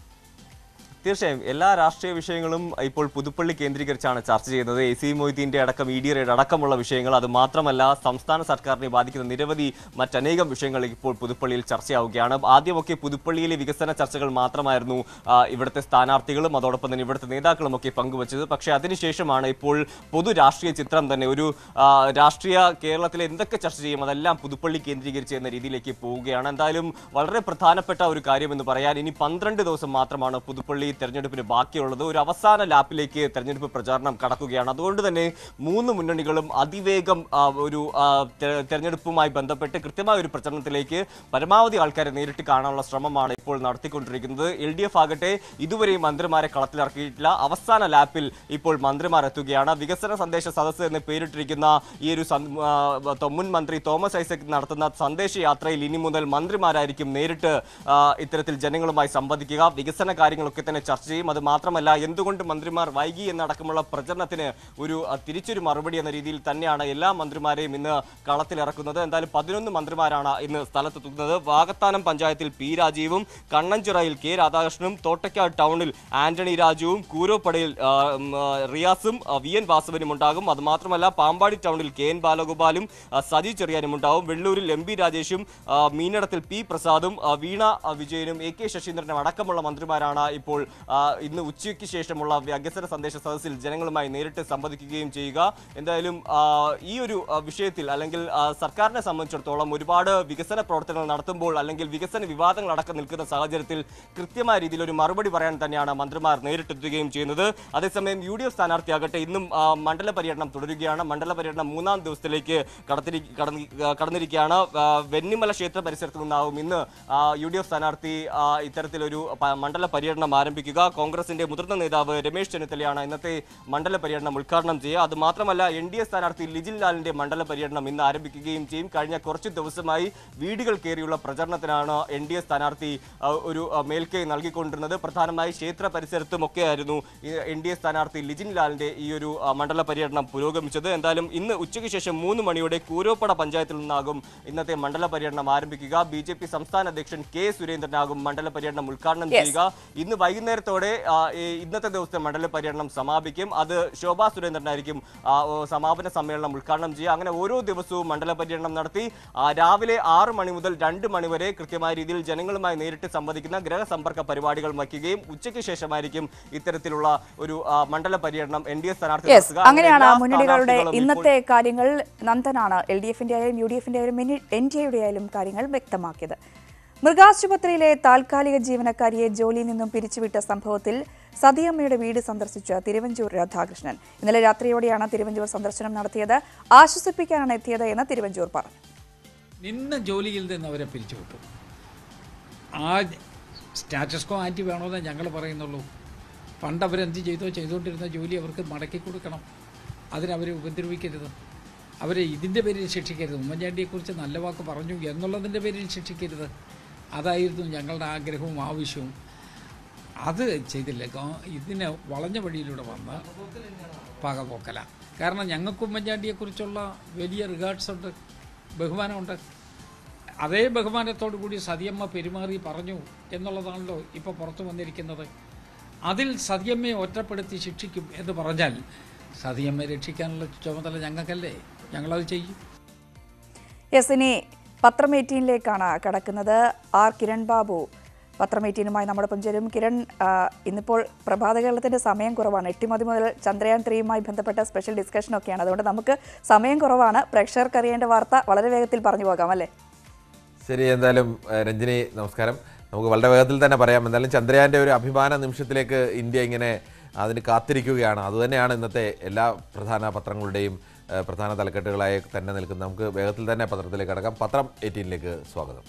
Speaker 9: തീർച്ചയായും എല്ലാ രാഷ്ട്രീയ വിഷയങ്ങളും ഇപ്പോൾ പുതുപ്പള്ളി കേന്ദ്രീകരിച്ചാണ് ചർച്ച ചെയ്യുന്നത് എ സി മൊയ്തീൻ്റെ അടക്കം ഇ ഡി റെയ്ഡ് അടക്കമുള്ള വിഷയങ്ങൾ അത് മാത്രമല്ല സംസ്ഥാന സർക്കാരിനെ ബാധിക്കുന്ന നിരവധി മറ്റനേകം വിഷയങ്ങൾ ഇപ്പോൾ പുതുപ്പള്ളിയിൽ ചർച്ചയാവുകയാണ് ആദ്യമൊക്കെ പുതുപ്പള്ളിയിലെ വികസന ചർച്ചകൾ മാത്രമായിരുന്നു ആ, ഇവിടുത്തെ സ്ഥാനാർത്ഥികളും അതോടൊപ്പം തന്നെ ഇവിടുത്തെ നേതാക്കളും ഒക്കെ പങ്കുവച്ചത് പക്ഷേ അതിനുശേഷമാണ് ഇപ്പോൾ പൊതു രാഷ്ട്രീയ ചിത്രം തന്നെ ഒരു ആ, രാഷ്ട്രീയ കേരളത്തിലെ എന്തൊക്കെ ചർച്ച ചെയ്യും അതെല്ലാം പുതുപ്പള്ളി കേന്ദ്രീകരിച്ച് എന്ന രീതിയിലേക്ക് പോവുകയാണ് എന്തായാലും വളരെ പ്രധാനപ്പെട്ട ഒരു കാര്യമെന്ന് പറയാൻ ഇനി പന്ത്രണ്ട് ദിവസം മാത്രമാണ് പുതുപ്പള്ളി തെരഞ്ഞെടുപ്പിന് ബാക്കിയുള്ളത് ഒരു അവസാന ലാപ്പിലേക്ക് തെരഞ്ഞെടുപ്പ് പ്രചാരണം കടക്കുകയാണ് അതുകൊണ്ട് തന്നെ മൂന്ന് മുന്നണികളും അതിവേഗം ആ, ഒരു ആ, തെ- തെരഞ്ഞെടുപ്പുമായി ബന്ധപ്പെട്ട് കൃത്യമായ ഒരു പ്രചരണത്തിലേക്ക് പരമാവധി ആൾക്കാരെ നേരിട്ട് കാണാനുള്ള ശ്രമമാണ് ഇപ്പോൾ നടത്തിക്കൊണ്ടിരിക്കുന്നത് എൽ ഡി എഫ് ആകട്ടെ ഇതുവരെയും മന്ത്രിമാരെ കളത്തിലിറക്കിയിട്ടില്ല അവസാന ലാപ്പിൽ ഇപ്പോൾ മന്ത്രിമാർ എത്തുകയാണ് വികസന സന്ദേശ സദസ്സ് എന്ന് പേരിട്ടിരിക്കുന്ന ഈ ഒരു സന്- ആ, തൊ- മുൻ മന്ത്രി തോമസ് ഐസക് നടത്തുന്ന സന്ദേശ യാത്രയിൽ ഇനി മുതൽ മന്ത്രിമാരായിരിക്കും നേരിട്ട് ആ, ഇത്തരത്തിൽ ജനങ്ങളുമായി സംവദിക്കുക വികസന കാര്യങ്ങളൊക്കെ തന്നെ ചർച്ച ചെയ്യും അത് മാത്രമല്ല എന്തുകൊണ്ട് മന്ത്രിമാർ വൈകി എന്നടക്കമുള്ള പ്രചരണത്തിന് ഒരു ആ, തിരിച്ചൊരു മറുപടി എന്ന രീതിയിൽ തന്നെയാണ് എല്ലാ മന്ത്രിമാരെയും ഇന്ന് കളത്തിലിറക്കുന്നത് എന്തായാലും പതിനൊന്ന് മന്ത്രിമാരാണ് ഇന്ന് സ്ഥലത്തെത്തുന്നത് വാകത്താനം പഞ്ചായത്തിൽ പി രാജീവും കണ്ണഞ്ചിറയിൽ കെ രാധാകൃഷ്ണനും തോട്ടയ്ക്കാട് ടൗണിൽ ആന്റണി രാജുവും കൂരോപ്പടയിൽ ആ, ഉം, ആ, റിയാസും ആ, വി എൻ വാസവനും ഉണ്ടാകും അത് മാത്രമല്ല പാമ്പാടി ടൗണിൽ കെ എൻ ബാലഗോപാലും ആ, സജി ചെറിയാനും ഉണ്ടാവും വെള്ളൂരിൽ എം പി രാജേഷും ആ, മീനടത്തിൽ പി പ്രസാദും ആ, വീണ ആ, വിജയനും എ കെ ശശീന്ദ്രനും അടക്കമുള്ള മന്ത്രിമാരാണ് ഇപ്പോൾ ആ, ഇന്ന് ഉച്ചയ്ക്ക് ശേഷമുള്ള വികസന സന്ദേശ സദസ്സിൽ ജനങ്ങളുമായി നേരിട്ട് സംവദിക്കുകയും ചെയ്യുക എന്തായാലും ആ, ഈ ഒരു ആ, വിഷയത്തിൽ അല്ലെങ്കിൽ ആ, സർക്കാരിനെ സംബന്ധിച്ചിടത്തോളം ഒരുപാട് വികസന പ്രവർത്തനങ്ങൾ നടത്തുമ്പോൾ അല്ലെങ്കിൽ വികസന വിവാദങ്ങൾ അടക്കം നിൽക്കുന്ന സാഹചര്യത്തിൽ കൃത്യമായ രീതിയിൽ ഒരു മറുപടി പറയാൻ തന്നെയാണ് മന്ത്രിമാർ നേരിട്ടെത്തുകയും ചെയ്യുന്നത് അതേസമയം യു ഡി എഫ് സ്ഥാനാർത്ഥിയാകട്ടെ ഇന്നും ആ, മണ്ഡല പര്യടനം തുടരുകയാണ് മണ്ഡല പര്യടനം മൂന്നാം ദിവസത്തിലേക്ക് കടത്തിരി കടന്നി- ആ, കടന്നിരിക്കുകയാണ് ആ, വെന്നിമല ക്ഷേത്ര പരിസരത്ത് നിന്നാവും ഇന്ന് ആ, യു ഡി എഫ് സ്ഥാനാർത്ഥി ആ, ഇത്തരത്തിലൊരു പ- മണ്ഡല പര്യടനം ആരംഭിക്കുക കോൺഗ്രസിന്റെ മുതിർന്ന നേതാവ് രമേശ് ചെന്നിത്തലയാണ് ഇന്നത്തെ മണ്ഡല പര്യടനം ഉദ്ഘാടനം ചെയ്യുക അത് മാത്രമല്ല എൻ ഡി എ സ്ഥാനാർത്ഥി ലിജിൻ ലാലിന്റെ മണ്ഡല പര്യടനം ഇന്ന് ആരംഭിക്കുകയും ചെയ്യും കഴിഞ്ഞ കുറച്ച് ദിവസമായി വീടുകൾ കയറിയുള്ള പ്രചരണത്തിനാണ് എൻ ഡി എ സ്ഥാനാർത്ഥി ആ, ഒരു ആ, മേൽക്കൈ നൽകിക്കൊണ്ടിരുന്നത് പ്രധാനമായി ക്ഷേത്ര പരിസരത്തുമൊക്കെയായിരുന്നു എൻ ഡി എ സ്ഥാനാർത്ഥി ലിജിൻ ലാലിന്റെ ഈ ഒരു ആ, മണ്ഡല പര്യടനം പുരോഗമിച്ചത് എന്തായാലും ഇന്ന് ഉച്ചയ്ക്ക് ശേഷം മൂന്ന് മണിയോടെ കൂരോപ്പട പഞ്ചായത്തിൽ നിന്നാകും ഇന്നത്തെ മണ്ഡല പര്യടനം ആരംഭിക്കുക ബി ജെ പി സംസ്ഥാന അധ്യക്ഷൻ കെ സുരേന്ദ്രനാകും മണ്ഡല പര്യടനം ഉദ്ഘാടനം
Speaker 1: Yes.
Speaker 9: ചെയ്യുക ഇന്ന് വൈകുന്നേരത്തോടെ ആ, ഈ ഇന്നത്തെ ദിവസത്തെ മണ്ഡല പര്യടനം സമാപിക്കും അത് ശോഭാ സുരേന്ദ്രനായിരിക്കും ആ, ഓ, സമാപന സമ്മേളനം ഉദ്ഘാടനം ചെയ്യുക അങ്ങനെ ഓരോ ദിവസവും മണ്ഡല പര്യടനം നടത്തി ആ, രാവിലെ ആറ് മണി മുതൽ രണ്ട് മണി വരെ കൃത്യമായ രീതിയിൽ ജനങ്ങളുമായി നേരിട്ട് സംവദിക്കുന്ന ഗ്രഹസമ്പർക്ക പരിപാടികൾ വയ്ക്കുകയും ഉച്ചയ്ക്ക് ശേഷമായിരിക്കും ഇത്തരത്തിലുള്ള ഒരു ആ, മണ്ഡല പര്യടനം എൻ ഡി എ സ്ഥാനാർത്ഥി
Speaker 1: യെസ്
Speaker 9: നടത്തുക.
Speaker 1: അങ്ങനെയാണ്
Speaker 9: എല്ലാ
Speaker 1: മുന്നണികളുടെ
Speaker 9: സ്ഥാനാർത്ഥികളും ഇപ്പോൾ-
Speaker 1: ഇന്നത്തെ കാര്യങ്ങൾ നന്ദനാണ് എൽ ഡി എഫിന്റെ ആയാലും യു ഡി എഫിന്റെ ആയാലും എൻ ഡി എയുടെ ആയാലും കാര്യങ്ങൾ വ്യക്തമാക്കിയത് മൃഗാശുപത്രിയിലെ താൽക്കാലിക ജീവനക്കാരിയെ ജോലിയിൽ നിന്നും പിരിച്ചുവിട്ട സംഭവത്തിൽ സതിയമ്മയുടെ വീട് സന്ദർശിച്ച തിരുവഞ്ചൂർ രാധാകൃഷ്ണൻ ഇന്നലെ രാത്രിയോടെയാണ് തിരുവഞ്ചൂർ സന്ദർശനം നടത്തിയത് ആശ്വസിപ്പിക്കാനാണ് എത്തിയത് എന്ന് തിരുവഞ്ചൂർ പറഞ്ഞു
Speaker 11: നിന്ന് ജോലിയിൽ നിന്ന് അവരെ പിരിച്ചുവിട്ടു ആ സ്റ്റാറ്റസ് കോ ആൻറ്റി വേണമെന്നേ ഞങ്ങൾ പറയുന്നുള്ളൂ പണ്ട് അവരെന്ത് ചെയ്തോ ചെയ്തുകൊണ്ടിരുന്ന ജോലി അവർക്ക് മടക്കി കൊടുക്കണം അതിനവരെ ഉപദ്രവിക്കരുത് അവരെ ഇതിൻ്റെ പേരിൽ ശിക്ഷിക്കരുത് ഉമ്മൻചാണ്ടിയെക്കുറിച്ച് നല്ല വാക്ക് പറഞ്ഞു എന്നുള്ളതിൻ്റെ പേരിൽ ശിക്ഷിക്കരുത് അതായിരുന്നു ഞങ്ങളുടെ ആഗ്രഹവും ആവശ്യവും അത് ചെയ്തില്ല ഗവ- ഇതിന് വളഞ്ഞ വഴിയിലൂടെ വന്ന് പകപോക്കല കാരണം ഞങ്ങൾക്ക് ഉമ്മൻചാണ്ടിയെക്കുറിച്ചുള്ള വലിയ റിഗാർഡ്സ് ഉണ്ട് ബഹുമാനമുണ്ട് അതേ ബഹുമാനത്തോടു കൂടി സതിയമ്മ പെരുമാറി പറഞ്ഞു എന്നുള്ളതാണല്ലോ ഇപ്പോൾ പുറത്തു വന്നിരിക്കുന്നത് അതിൽ സതിയമ്മയെ ഒറ്റപ്പെടുത്തി ശിക്ഷിക്കും എന്ന് പറഞ്ഞാൽ സതിയമ്മയെ രക്ഷിക്കാനുള്ള ചുമതല ഞങ്ങൾക്കല്ലേ ഞങ്ങളത് ചെയ്യും
Speaker 1: യെസ് ഇനി പത്രം എയ്റ്റീനിലേക്കാണ് കടക്കുന്നത് ആർ കിരൺ ബാബു പത്രം എയ്റ്റീനുമായി നമ്മോടൊപ്പം ചേരും കിരൺ ആ, ഇന്നിപ്പോൾ പ്രഭാത കേരളത്തിന്റെ സമയം കുറവാണ് എട്ടിമതി മുതൽ ചന്ദ്രയാൻ ത്രീയുമായി ബന്ധപ്പെട്ട സ്പെഷ്യൽ ഡിസ്കഷനൊക്കെയാണ് അതുകൊണ്ട് നമുക്ക് സമയം കുറവാണ് പ്രേക്ഷകർക്ക് അറിയേണ്ട വാർത്ത വളരെ വേഗത്തിൽ പറഞ്ഞു പോകാം അല്ലേ
Speaker 12: ശരി എന്തായാലും ഏഹ്, രഞ്ജിനി നമസ്കാരം നമുക്ക് വളരെ വേഗത്തിൽ തന്നെ പറയാം എന്തായാലും ചന്ദ്രയാൻ്റെ ഒരു അഭിമാന നിമിഷത്തിലേക്ക് ഇന്ത്യ ഇങ്ങനെ അതിന് കാത്തിരിക്കുകയാണ് അതുതന്നെയാണ് ഇന്നത്തെ എല്ലാ പ്രധാന പത്രങ്ങളുടെയും ഏഹ്, പ്രധാന തലക്കെട്ടുകളായി തന്നെ നിൽക്കുന്നത് നമുക്ക് വേഗത്തിൽ തന്നെ പത്രത്തിലേക്ക് കടക്കാം പത്രം എയ്റ്റീനിലേക്ക് സ്വാഗതം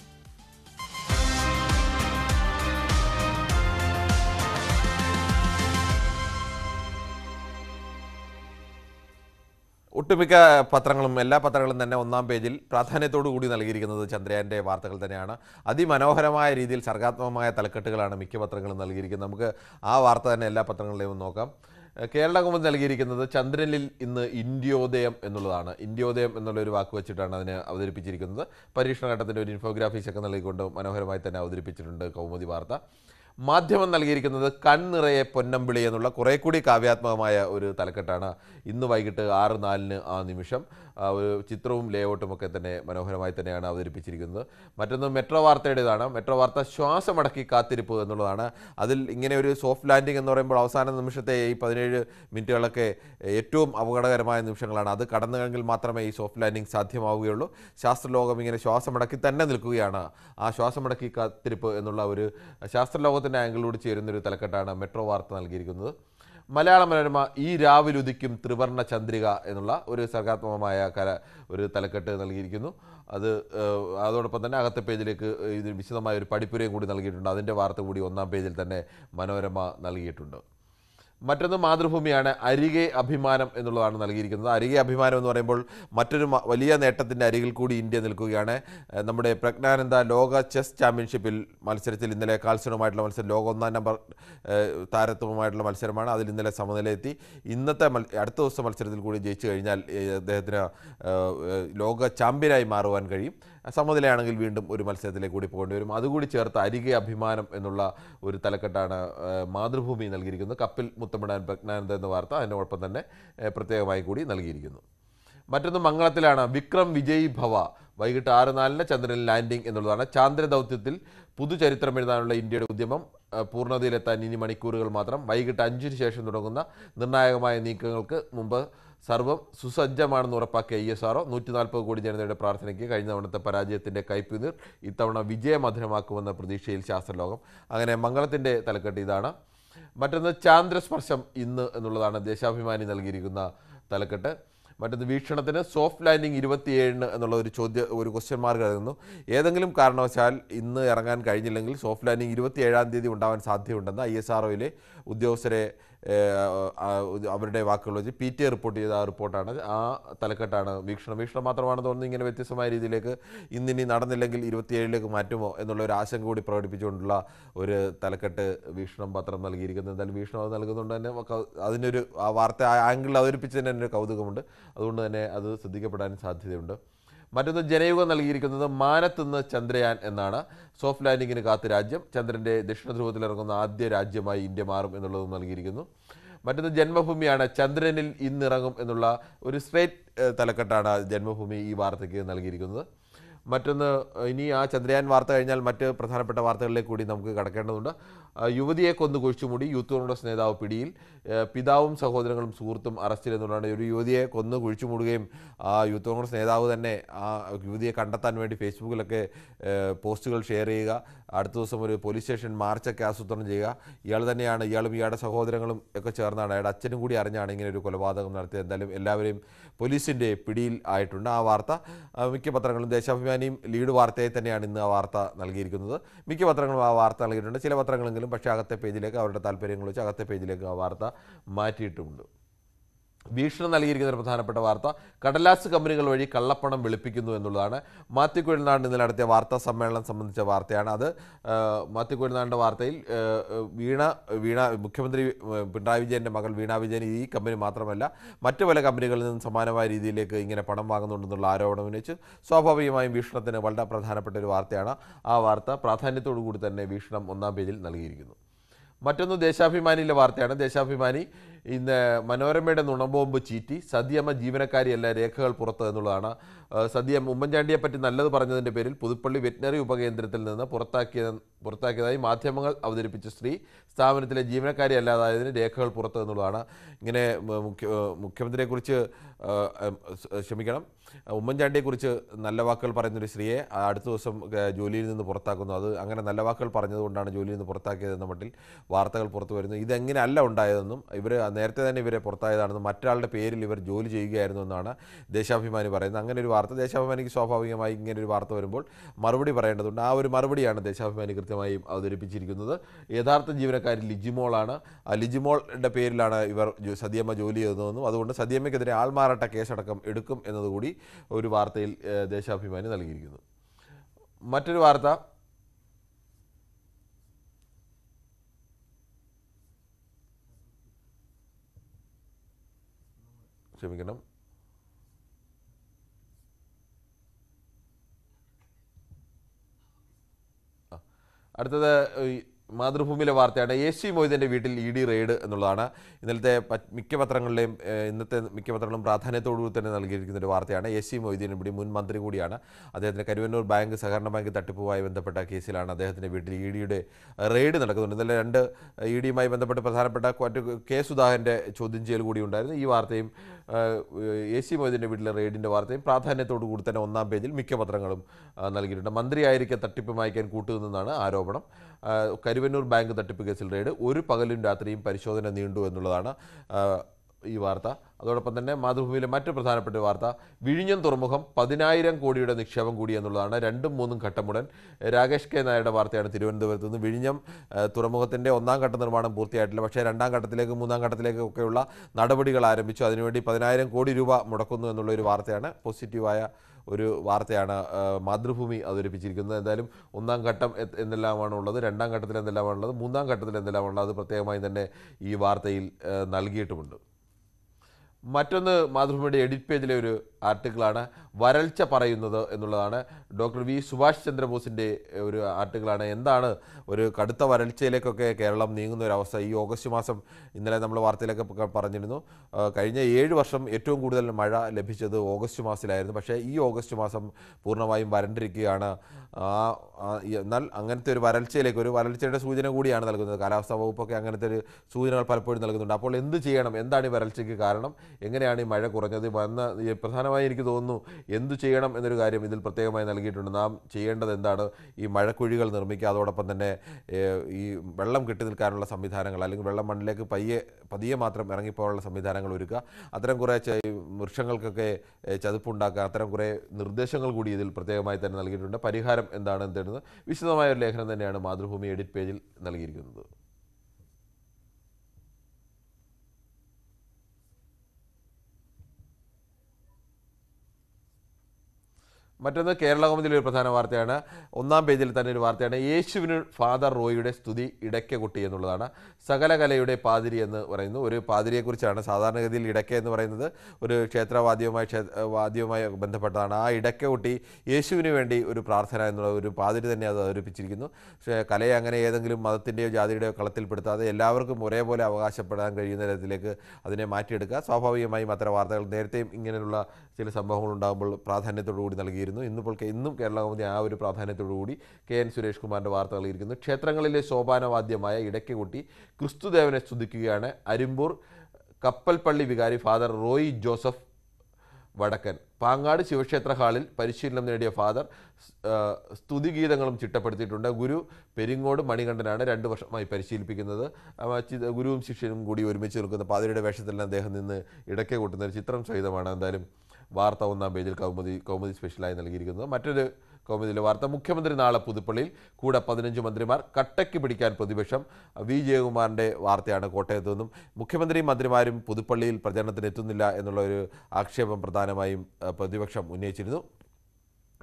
Speaker 12: ഒട്ടുമിക്ക പത്രങ്ങളും എല്ലാ പത്രങ്ങളും തന്നെ ഒന്നാം പേജിൽ പ്രാധാന്യത്തോടു കൂടി നൽകിയിരിക്കുന്നത് ചന്ദ്രയാൻ്റെ വാർത്തകൾ തന്നെയാണ് അതിമനോഹരമായ രീതിയിൽ സർഗാത്മകമായ തലക്കെട്ടുകളാണ് മിക്ക പത്രങ്ങളും നൽകിയിരിക്കുന്നത് നമുക്ക് ആ വാർത്ത തന്നെ എല്ലാ പത്രങ്ങളിലെയും ഒന്ന് നോക്കാം ഏഹ് കേരള കൗമുദി നൽകിയിരിക്കുന്നത് ചന്ദ്രനിൽ ഇന്ന് ഇന്ത്യോദയം എന്നുള്ളതാണ് ഇന്ത്യോദയം എന്നുള്ള ഒരു വാക്ക് വെച്ചിട്ടാണ് അതിനെ അവതരിപ്പിച്ചിരിക്കുന്നത് പരീക്ഷണ ഘട്ടത്തിൻ്റെ ഒരു ഇൻഫോഗ്രാഫീസ് ഒക്കെ നൽകിക്കൊണ്ട് മനോഹരമായി തന്നെ അവതരിപ്പിച്ചിട്ടുണ്ട് കൗമുദി വാർത്ത മാധ്യമം നൽകിയിരിക്കുന്നത് കൺനിറയെ പൊന്നമ്പിളി എന്നുള്ള കുറേ കൂടി കാവ്യാത്മകമായ ഒരു തലക്കെട്ടാണ് ഇന്ന് വൈകിട്ട് ആറ് നാലിന് ആ നിമിഷം ആ ഒരു ചിത്രവും ലേഔട്ടും ഒക്കെ തന്നെ മനോഹരമായി തന്നെയാണ് അവതരിപ്പിച്ചിരിക്കുന്നത് മറ്റൊന്ന് മെട്രോ വാർത്തയുടേതാണ് മെട്രോ വാർത്ത ശ്വാസമടക്കി കാത്തിരിപ്പ് എന്നുള്ളതാണ് അതിൽ ഇങ്ങനെ ഒരു സോഫ്റ്റ് ലാൻഡിംഗ് എന്ന് പറയുമ്പോൾ അവസാന നിമിഷത്തെ ഈ പതിനേഴ് മിനിറ്റുകളൊക്കെ ഏറ്റവും അപകടകരമായ നിമിഷങ്ങളാണ് അത് കടന്നുകഴിഞ്ഞാൽ മാത്രമേ ഈ സോഫ്റ്റ് ലാൻഡിംഗ് സാധ്യമാവുകയുള്ളൂ ശാസ്ത്രലോകം ഇങ്ങനെ ശ്വാസമടക്കി തന്നെ നിൽക്കുകയാണ് ആ ശ്വാസമടക്കി കാത്തിരിപ്പ് എന്നുള്ള ഒരു ശാസ്ത്രലോകത്തിൻ്റെ ആംഗിളിലൂടെ ചേരുന്നൊരു തലക്കെട്ടാണ് മെട്രോ വാർത്ത നൽകിയിരിക്കുന്നത് മലയാള മനോരമ ഈ രാവിലുദിക്കും ത്രിവർണ്ണ ചന്ദ്രിക എന്നുള്ള ഒരു സർഗാത്മകമായ കല ഒരു തലക്കെട്ട് നൽകിയിരിക്കുന്നു അത് ഏഹ്, അതോടൊപ്പം തന്നെ അകത്തെ പേജിലേക്ക് ഇത് വിശദമായ ഒരു പഠിപ്പുരയും കൂടി നൽകിയിട്ടുണ്ട് അതിൻ്റെ വാർത്ത കൂടി ഒന്നാം പേജിൽ തന്നെ മനോരമ നൽകിയിട്ടുണ്ട് മറ്റൊന്ന് മാതൃഭൂമിയാണ് അരികെ അഭിമാനം എന്നുള്ളതാണ് നൽകിയിരിക്കുന്നത് അരികെ അഭിമാനം എന്ന് പറയുമ്പോൾ മറ്റൊരു മ- വലിയ നേട്ടത്തിൻ്റെ അരികിൽ കൂടി ഇന്ത്യ നിൽക്കുകയാണ് ഏഹ് നമ്മുടെ പ്രജ്ഞാനന്ദ ലോക ചെസ് ചാമ്പ്യൻഷിപ്പിൽ മത്സരത്തിൽ ഇന്നലെ കാൽസനുമായിട്ടുള്ള മത്സരം ലോക ഒന്നാം നമ്പർ ഏഹ് താരത്വമായിട്ടുള്ള മത്സരമാണ് അതിൽ ഇന്നലെ സമനിലയെത്തി ഇന്നത്തെ മൽ അടുത്ത ദിവസം മത്സരത്തിൽ കൂടി ജയിച്ചു കഴിഞ്ഞാൽ ഏഹ് അദ്ദേഹത്തിന് ഏഹ് ഏഹ് ലോക ചാമ്പ്യനായി മാറുവാൻ കഴിയും സമനിലയാണെങ്കിൽ വീണ്ടും ഒരു മത്സരത്തിലേക്ക് കൂടി പോകേണ്ടി വരും അതുകൂടി ചേർത്ത് അരികെ അഭിമാനം എന്നുള്ള ഒരു തലക്കെട്ടാണ് ഏഹ് മാതൃഭൂമി നൽകിയിരിക്കുന്നത് കപ്പിൽ മുത്തമിടാൻ പ്രജ്ഞാനന്ദ എന്ന വാർത്ത അതിനോടൊപ്പം തന്നെ ഏഹ് പ്രത്യേകമായി കൂടി നൽകിയിരിക്കുന്നു മറ്റൊന്ന് മംഗളത്തിലാണ് വിക്രം വിജയ് ഭവ വൈകിട്ട് ആറ് നാലിന് ചന്ദ്രനിൽ ലാൻഡിംഗ് എന്നുള്ളതാണ് ചാന്ദ്ര ദൗത്യത്തിൽ പുതുചരിത്രം എഴുതാനുള്ള ഇന്ത്യയുടെ ഉദ്യമം ഏഹ് പൂർണ്ണതയിലെത്താൻ ഇനി മണിക്കൂറുകൾ മാത്രം വൈകിട്ട് അഞ്ചിന് ശേഷം തുടങ്ങുന്ന നിർണായകമായ നീക്കങ്ങൾക്ക് മുമ്പ് സർവ്വം സുസജ്ജമാണെന്ന് ഉറപ്പാക്കിയ ഐ എസ് ആർഒ നൂറ്റി നാൽപ്പത് കോടി ജനതയുടെ പ്രാർത്ഥനയ്ക്ക് കഴിഞ്ഞ തവണത്തെ പരാജയത്തിൻ്റെ കൈപ്പുനീർ ഇത്തവണ വിജയമധുരമാക്കുമെന്ന പ്രതീക്ഷയിൽ ശാസ്ത്രലോകം അങ്ങനെ മംഗളത്തിൻ്റെ തലക്കെട്ട് ഇതാണ് മറ്റൊന്ന് ചാന്ദ്രസ്പർശം ഇന്ന് എന്നുള്ളതാണ് ദേശാഭിമാനി നൽകിയിരിക്കുന്ന തലക്കെട്ട് മറ്റൊന്ന് വീക്ഷണത്തിന് സോഫ്റ്റ് ലാൻഡിംഗ് ഇരുപത്തിയേഴിന് എന്നുള്ള ഒരു ചോദ്യ ഒരു ക്വസ്റ്റ്യൻ മാർക്ക് എഴുതുന്നു ഏതെങ്കിലും കാരണവശാൽ ഇന്ന് ഇറങ്ങാൻ കഴിഞ്ഞില്ലെങ്കിൽ സോഫ്റ്റ് ലാൻഡിംഗ് ഇരുപത്തിയേഴാം തീയതി ഉണ്ടാവാൻ സാധ്യതയുണ്ടെന്ന് ഐ എസ് ആർ ഉദ്യോഗസ്ഥരെ ഏഹ്, ആ, ഇത് അവരുടെ വാക്കുകൾ വെച്ച് പി ടി എ റിപ്പോർട്ട് ചെയ്ത ആ റിപ്പോർട്ടാണ് ആ തലക്കെട്ടാണ് വീക്ഷണം വീക്ഷണം മാത്രമാണ് തോന്നുന്നത് ഇങ്ങനെ വ്യത്യസ്തമായ രീതിയിലേക്ക് ഇന്നിനി നടന്നില്ലെങ്കിൽ ഇരുപത്തിയേഴിലേക്ക് മാറ്റുമോ എന്നുള്ള ഒരു ആശങ്ക കൂടി പ്രകടിപ്പിച്ചുകൊണ്ടുള്ള ഒരു തലക്കെട്ട് വീക്ഷണം പത്രം നൽകിയിരിക്കുന്നത് എന്തായാലും വീക്ഷണം അത് നൽകുന്നുണ്ട് തന്നെ കൗ- അതിനൊരു ആ വാർത്ത ആ ആംഗിളിൽ അവതരിപ്പിച്ചതിന് തന്നെ ഒരു കൗതുകമുണ്ട് അതുകൊണ്ട് തന്നെ അത് ശ്രദ്ധിക്കപ്പെടാൻ സാധ്യതയുണ്ട് മറ്റൊന്ന് ജനയുഗം നൽകിയിരിക്കുന്നത് മാനത്തുനിന്ന് ചന്ദ്രയാൻ എന്നാണ് സോഫ്റ്റ് ലാൻഡിങ്ങിന് കാത്ത് രാജ്യം ചന്ദ്രൻ്റെ ദക്ഷിണ ധ്രുവത്തിൽ ഇറങ്ങുന്ന ആദ്യ രാജ്യമായി ഇന്ത്യ മാറും എന്നുള്ളതും നൽകിയിരിക്കുന്നു മറ്റൊന്ന് ജന്മഭൂമിയാണ് ചന്ദ്രനിൽ ഇന്നിറങ്ങും എന്നുള്ള ഒരു സ്ട്രേറ്റ് തലക്കെട്ടാണ് ജന്മഭൂമി ഈ വാർത്തയ്ക്ക് നൽകിയിരിക്കുന്നത് മറ്റൊന്ന് ഇനി ആ ചന്ദ്രയാൻ വാർത്ത കഴിഞ്ഞാൽ മറ്റ് പ്രധാനപ്പെട്ട വാർത്തകളിലേക്ക് കൂടി നമുക്ക് കടക്കേണ്ടതുണ്ട് ആ, യുവതിയെ കൊന്നു കുഴിച്ചുമൂടി യൂത്ത് കോൺഗ്രസ് നേതാവ് പിടിയിൽ ഏ, പിതാവും സഹോദരങ്ങളും സുഹൃത്തും അറസ്റ്റിൽ എന്നുള്ളതാണ് ഒരു യുവതിയെ കൊന്നു കുഴിച്ചുമൂടുകയും ആ യൂത്ത് കോൺഗ്രസ് നേതാവ് തന്നെ ആ യുവതിയെ കണ്ടെത്താൻ വേണ്ടി ഫേസ്ബുക്കിലൊക്കെ ഏ, പോസ്റ്റുകൾ ഷെയർ ചെയ്യുക അടുത്ത ദിവസം ഒരു പോലീസ് സ്റ്റേഷൻ മാർച്ചൊക്കെ ആസൂത്രണം ചെയ്യുക ഇയാൾ തന്നെയാണ് ഇയാളും ഇയാളുടെ സഹോദരങ്ങളും ഒക്കെ ചേർന്നാണ് അയാളുടെ അച്ഛനും കൂടി അറിഞ്ഞാണ് ഇങ്ങനെ ഒരു കൊലപാതകം നടത്തിയത് എന്തായാലും എല്ലാവരെയും പോലീസിൻ്റെ പിടിയിൽ ആയിട്ടുണ്ട് ആ വാർത്ത ആ, മിക്ക പത്രങ്ങളും ദേശാഭിമാനിയും ലീഡ് വാർത്തയായി തന്നെയാണ് ഇന്ന് ആ വാർത്ത നൽകിയിരിക്കുന്നത് മിക്ക പത്രങ്ങളും ആ വാർത്ത നൽകിയിട്ടുണ്ട് ചില പത്രങ്ങളെങ്കിലും പക്ഷേ അകത്തെ പേജിലേക്ക് അവരുടെ താല്പര്യങ്ങൾ വെച്ച് അകത്തെ പേജിലേക്ക് ആ വാർത്ത മാറ്റിയിട്ടുമുണ്ട് ഭീഷണി നൽകിയിരിക്കുന്ന ഒരു പ്രധാനപ്പെട്ട വാർത്ത കടലാസ് കമ്പനികൾ വഴി കള്ളപ്പണം വെളുപ്പിക്കുന്നു എന്നുള്ളതാണ് മാത്യു കുഴൽനാട് ഇന്നലെ നടത്തിയ വാർത്താ സമ്മേളനം സംബന്ധിച്ച വാർത്തയാണ് അത് ആ, മാത്യു കുഴൽനാടിൻ്റെ വാർത്തയിൽ ആ, വീണ വീണ മുഖ്യമന്ത്രി ആ, പിണറായി വിജയൻ്റെ മകൾ വീണ വിജയൻ ഈ കമ്പനി മാത്രമല്ല മറ്റു പല കമ്പനികളിൽ നിന്നും സമാനമായ രീതിയിലേക്ക് ഇങ്ങനെ പണം വാങ്ങുന്നുണ്ടെന്നുള്ള ആരോപണം ഉന്നയിച്ച് സ്വാഭാവികമായും വീക്ഷണത്തിന് വളരെ പ്രധാനപ്പെട്ട ഒരു വാർത്തയാണ് ആ വാർത്ത പ്രാധാന്യത്തോടു കൂടി തന്നെ വീക്ഷണം ഒന്നാം പേജിൽ നൽകിയിരിക്കുന്നു മറ്റൊന്ന് ദേശാഭിമാനിയിലെ വാർത്തയാണ് ദേശാഭിമാനി ഇന്ന് മനോരമയുടെ നുണബോംബ് ചീറ്റി സദ്യമ്മ ജീവനക്കാരിയല്ല രേഖകൾ പുറത്ത് എന്നുള്ളതാണ് ആ, സദ്യം ഉമ്മൻചാണ്ടിയെ പറ്റി നല്ലത് പറഞ്ഞതിൻ്റെ പേരിൽ പുതുപ്പള്ളി വെറ്റിനറി ഉപകേന്ദ്രത്തിൽ നിന്ന് പുറത്താക്കിയ പുറത്താക്കിയതായി മാധ്യമങ്ങൾ അവതരിപ്പിച്ച സ്ത്രീ സ്ഥാപനത്തിലെ ജീവനക്കാരി അല്ലാതായതിന് രേഖകൾ പുറത്ത് എന്നുള്ളതാണ് ഇങ്ങനെ മ- മുഖ്യ മുഖ്യമന്ത്രിയെക്കുറിച്ച് ആ, ഉം, സ് ക്ഷമിക്കണം ഉമ്മൻചാണ്ടിയെക്കുറിച്ച് നല്ല വാക്കുകൾ പറയുന്നൊരു സ്ത്രീയെ ആ അടുത്ത ദിവസം ആ, ജോലിയിൽ നിന്ന് പുറത്താക്കുന്നു അത് അങ്ങനെ നല്ല വാക്കുകൾ പറഞ്ഞതുകൊണ്ടാണ് ജോലിയിൽ നിന്ന് പുറത്താക്കിയതെന്ന മട്ടിൽ വാർത്തകൾ പുറത്തു വരുന്നു ഇതെങ്ങനെ അല്ല ഉണ്ടായതെന്നും ഇവർ നേരത്തെ തന്നെ ഇവരെ പുറത്തായതാണെന്നും മറ്റൊരാളുടെ പേരിൽ ഇവർ ജോലി ചെയ്യുകയായിരുന്നു എന്നാണ് ദേശാഭിമാനി പറയുന്നത് അങ്ങനെ ഒരു വാർത്ത ദേശാഭിമാനിക്ക് സ്വാഭാവികമായി ഇങ്ങനെ ഒരു വാർത്ത വരുമ്പോൾ മറുപടി പറയേണ്ടതുണ്ട് ആ ഒരു മറുപടിയാണ് ദേശാഭിമാനി കൃത്യമായും അവതരിപ്പിച്ചിരിക്കുന്നത് യഥാർത്ഥ ജീവനക്കാരി ലിജിമോളാണ് ആ ലിജിമോളുടെ പേരിലാണ് ഇവർ ജോ- സതിയമ്മ ജോലി ചെയ്തതെന്നും അതുകൊണ്ട് സതിയമ്മയ്ക്കെതിരെ ആൾമാറാട്ട കേസടക്കം എടുക്കും എന്നതുകൂടി ഒരു വാർത്തയിൽ ഏഹ്, ദേശാഭിമാനി നൽകിയിരിക്കുന്നു മറ്റൊരു വാർത്ത ക്ഷമിക്കണം ആ. അടുത്തത് ഈ മാതൃഭൂമിയിലെ വാർത്തയാണ് എ സി മൊയ്തീൻ്റെ വീട്ടിൽ ഇ ഡി റെയ്ഡ് എന്നുള്ളതാണ് ഇന്നലത്തെ പ- മിക്ക പത്രങ്ങളിലെയും ഏഹ്, ഇന്നത്തെ മിക്ക പത്രങ്ങളും പ്രാധാന്യത്തോടു തന്നെ നൽകിയിരിക്കുന്ന ഒരു വാർത്തയാണ് എ സി മൊയ്തീൻ ഇവിടെ മുൻ മന്ത്രി കൂടിയാണ് അദ്ദേഹത്തിന് കരുവന്നൂർ ബാങ്ക് സഹകരണ ബാങ്ക് തട്ടിപ്പുമായി ബന്ധപ്പെട്ട കേസിലാണ് അദ്ദേഹത്തിൻ്റെ വീട്ടിൽ ഇ ഡിയുടെ റെയ്ഡ് നടക്കുന്നുണ്ട് ഇന്നലെ രണ്ട് ഇ ഡിയുമായി ബന്ധപ്പെട്ട് പ്രധാനപ്പെട്ട മറ്റ് കെ സുധാകരൻ്റെ ചോദ്യം ചെയ്യൽ കൂടി ഉണ്ടായിരുന്നു ഈ വാർത്തയും എ സി മൊയ്തീൻ്റെ വീട്ടിലെ റെയ്ഡിൻ്റെ വാർത്തയും പ്രാധാന്യത്തോടു കൂടി തന്നെ ഒന്നാം പേജിൽ മിക്ക പത്രങ്ങളും ആ, നൽകിയിട്ടുണ്ട് മന്ത്രിയായിരിക്കെ തട്ടിപ്പ് മായ്ക്കാൻ കൂട്ടുനിന്നാണ് ആരോപണം ആ, കരുവന്നൂർ ബാങ്ക് തട്ടിപ്പ് കേസിൽ റെയ്ഡ് ഒരു പകലും രാത്രിയും പരിശോധന നീണ്ടു എന്നുള്ളതാണ് ആ, ഈ വാർത്ത അതോടൊപ്പം തന്നെ മാതൃഭൂമിയിലെ മറ്റ് പ്രധാനപ്പെട്ട ഒരു വാർത്ത വിഴിഞ്ഞം തുറമുഖം പതിനായിരം കോടിയുടെ നിക്ഷേപം കൂടി എന്നുള്ളതാണ് രണ്ടും മൂന്നും ഘട്ടമുടൻ രാകേഷ് കെ നായരുടെ വാർത്തയാണ് തിരുവനന്തപുരത്ത് നിന്ന് വിഴിഞ്ഞം ആ, തുറമുഖത്തിൻ്റെ ഒന്നാം ഘട്ട നിർമ്മാണം പൂർത്തിയായിട്ടില്ല പക്ഷേ രണ്ടാം ഘട്ടത്തിലേക്ക് മൂന്നാം ഘട്ടത്തിലേക്ക് ഒക്കെയുള്ള നടപടികൾ ആരംഭിച്ചു അതിനുവേണ്ടി പതിനായിരം കോടി രൂപ മുടക്കുന്നു എന്നുള്ള ഒരു വാർത്തയാണ് പോസിറ്റീവായ ഒരു വാർത്തയാണ് ആ, മാതൃഭൂമി അവതരിപ്പിച്ചിരിക്കുന്നത് എന്തായാലും ഒന്നാം ഘട്ടം എ- എന്തെല്ലാമാണ് ഉള്ളത് രണ്ടാം ഘട്ടത്തിൽ എന്തെല്ലാമാണ് ഉള്ളത് മൂന്നാം ഘട്ടത്തിൽ എന്തെല്ലാമാണ് ഉള്ളത് അത് പ്രത്യേകമായി തന്നെ ഈ വാർത്തയിൽ ആ, നൽകിയിട്ടുമുണ്ട് മറ്റൊന്ന് മാതൃഭൂമിയുടെ എഡിറ്റ് പേജിലെ ഒരു ആർട്ടിക്കിളാണ് വരൾച്ച പറയുന്നത് എന്നുള്ളതാണ് ഡോക്ടർ വി സുഭാഷ് ചന്ദ്രബോസിൻ്റെ ഒരു ആർട്ടിക്കിളാണ് എന്താണ് ഒരു കടുത്ത വരൾച്ചയിലേക്കൊക്കെ കേരളം നീങ്ങുന്ന ഒരു അവസ്ഥ ഈ ഓഗസ്റ്റ് മാസം ഇന്നലെ നമ്മൾ വാർത്തയിലൊക്കെ പ- പറഞ്ഞിരുന്നു ആ, കഴിഞ്ഞ ഏഴ് വർഷം ഏറ്റവും കൂടുതൽ മഴ ലഭിച്ചത് ഓഗസ്റ്റ് മാസത്തിലായിരുന്നു പക്ഷേ ഈ ഓഗസ്റ്റ് മാസം പൂർണ്ണമായും വരണ്ടിരിക്കുകയാണ് ആ ആ, ഈ- എന്നാൽ അങ്ങനത്തെ ഒരു വരൾച്ചയിലേക്ക് ഒരു വരൾച്ചയുടെ സൂചന കൂടിയാണ് നൽകുന്നത് കാലാവസ്ഥാ വകുപ്പൊക്കെ അങ്ങനത്തെ ഒരു സൂചനകൾ പലപ്പോഴും നൽകുന്നുണ്ട് അപ്പോൾ എന്ത് ചെയ്യണം എന്താണ് ഈ വരൾച്ചയ്ക്ക് കാരണം എങ്ങനെയാണ് ഈ മഴ കുറഞ്ഞത് വന്ന ഈ പ്രധാനമായി എനിക്ക് തോന്നുന്നു എന്തു ചെയ്യണം എന്നൊരു കാര്യം ഇതിൽ പ്രത്യേകമായി നൽകിയിട്ടുണ്ട് നാം ചെയ്യേണ്ടത് എന്താണ് ഈ മഴക്കുഴികൾ നിർമ്മിക്കുക അതോടൊപ്പം തന്നെ ഏഹ്, ഈ വെള്ളം കെട്ടി നിൽക്കാനുള്ള സംവിധാനങ്ങൾ അല്ലെങ്കിൽ വെള്ളം മണ്ണിലേക്ക് പയ്യെ പതിയെ മാത്രം ഇറങ്ങിപ്പോകാനുള്ള സംവിധാനങ്ങൾ ഒരുക്കുക അത്തരം കുറേ ചെ- ഈ വൃക്ഷങ്ങൾക്കൊക്കെ ഏഹ്, ചതുപ്പുണ്ടാക്കുക അത്തരം കുറേ നിർദ്ദേശങ്ങൾ കൂടി ഇതിൽ പ്രത്യേകമായി തന്നെ നൽകിയിട്ടുണ്ട് പരിഹാരം എന്താണ് എന്തെന്ന് വിശദമായ ഒരു ലേഖനം തന്നെയാണ് മാതൃഭൂമി എഡിറ്റ് പേജിൽ നൽകിയിരിക്കുന്നത് മറ്റൊന്ന് കേരള കൗമുദിലെ ഒരു പ്രധാന വാർത്തയാണ് ഒന്നാം പേജിൽ തന്നെ ഒരു വാർത്തയാണ് യേശുവിന് ഫാദർ റോയിയുടെ സ്തുതി ഇടയ്ക്ക കുട്ടി എന്നുള്ളതാണ് സകല കലയുടെ പാതിരി എന്ന് പറയുന്നു ഒരു പാതിരിയെക്കുറിച്ചാണ് സാധാരണഗതിയിൽ ഇടയ്ക്ക എന്ന് പറയുന്നത് ഒരു ക്ഷേത്രവാദ്യവുമായി ക്ഷേ വാദ്യവുമായി ബന്ധപ്പെട്ടതാണ് ആ ഇടയ്ക്ക കുട്ടി യേശുവിന് വേണ്ടി ഒരു പ്രാർത്ഥന എന്നുള്ള ഒരു പാതിരി തന്നെ അത് അവതരിപ്പിച്ചിരിക്കുന്നു പക്ഷേ കലയെ അങ്ങനെ ഏതെങ്കിലും മതത്തിൻ്റെയോ ജാതിയുടെയോ കളത്തിൽപ്പെടുത്താതെ എല്ലാവർക്കും ഒരേപോലെ അവകാശപ്പെടാൻ കഴിയുന്ന തരത്തിലേക്ക് അതിനെ മാറ്റിയെടുക്കുക സ്വാഭാവികമായും അത്തരം വാർത്തകൾ നേരത്തെയും ഇങ്ങനെയുള്ള ചില സംഭവങ്ങൾ ഉണ്ടാകുമ്പോൾ പ്രാധാന്യത്തോടു കൂടി നൽകിയിരുന്നു ഇന്നിപ്പോൾ കെ- ഇന്നും കേരള കൗമുദി ആ ഒരു പ്രാധാന്യത്തോടു കൂടി കെ എൻ സുരേഷ് കുമാറിൻ്റെ വാർത്ത നൽകിയിരിക്കുന്നു ക്ഷേത്രങ്ങളിലെ സോപാനവാദ്യമായ ഇടയ്ക്കുകുട്ടി ക്രിസ്തുദേവനെ സ്തുതിക്കുകയാണ് അരിമ്പൂർ കപ്പൽപ്പള്ളി വികാരി ഫാദർ റോയി ജോസഫ് വടക്കൻ പാങ്ങാട് ശിവക്ഷേത്ര ഹാളിൽ പരിശീലനം നേടിയ ഫാദർ സ്- ആ, സ്തുതിഗീതങ്ങളും ചിട്ടപ്പെടുത്തിയിട്ടുണ്ട് ഗുരു പെരിങ്ങോട് മണികണ്ഠനാണ് രണ്ട് വർഷമായി പരിശീലിപ്പിക്കുന്നത് ആ, ചി- ഗുരുവും ശിഷ്യനും കൂടി ഒരുമിച്ച് നിൽക്കുന്ന പാതിരിയുടെ വേഷത്തിൽ അദ്ദേഹം നിന്ന് ഇടയ്ക്ക് കൂട്ടുന്ന ഒരു ചിത്രം സഹിതമാണ് എന്തായാലും വാർത്ത ഒന്നാം പേജിൽ കൗമുദി കൗമുദി സ്പെഷ്യലായി നൽകിയിരിക്കുന്നത് മറ്റൊരു കൗമുദിയിലെ വാർത്ത മുഖ്യമന്ത്രി നാളെ പുതുപ്പള്ളിയിൽ കൂടെ പതിനഞ്ച് മന്ത്രിമാർ കട്ടയ്ക്ക് പിടിക്കാൻ പ്രതിപക്ഷം വി ജയകുമാറിൻ്റെ വാർത്തയാണ് കോട്ടയത്തു നിന്നും മുഖ്യമന്ത്രിയും മന്ത്രിമാരും പുതുപ്പള്ളിയിൽ പ്രചരണത്തിന് എത്തുന്നില്ല എന്നുള്ള ഒരു ആക്ഷേപം പ്രധാനമായും ആ, പ്രതിപക്ഷം ഉന്നയിച്ചിരുന്നു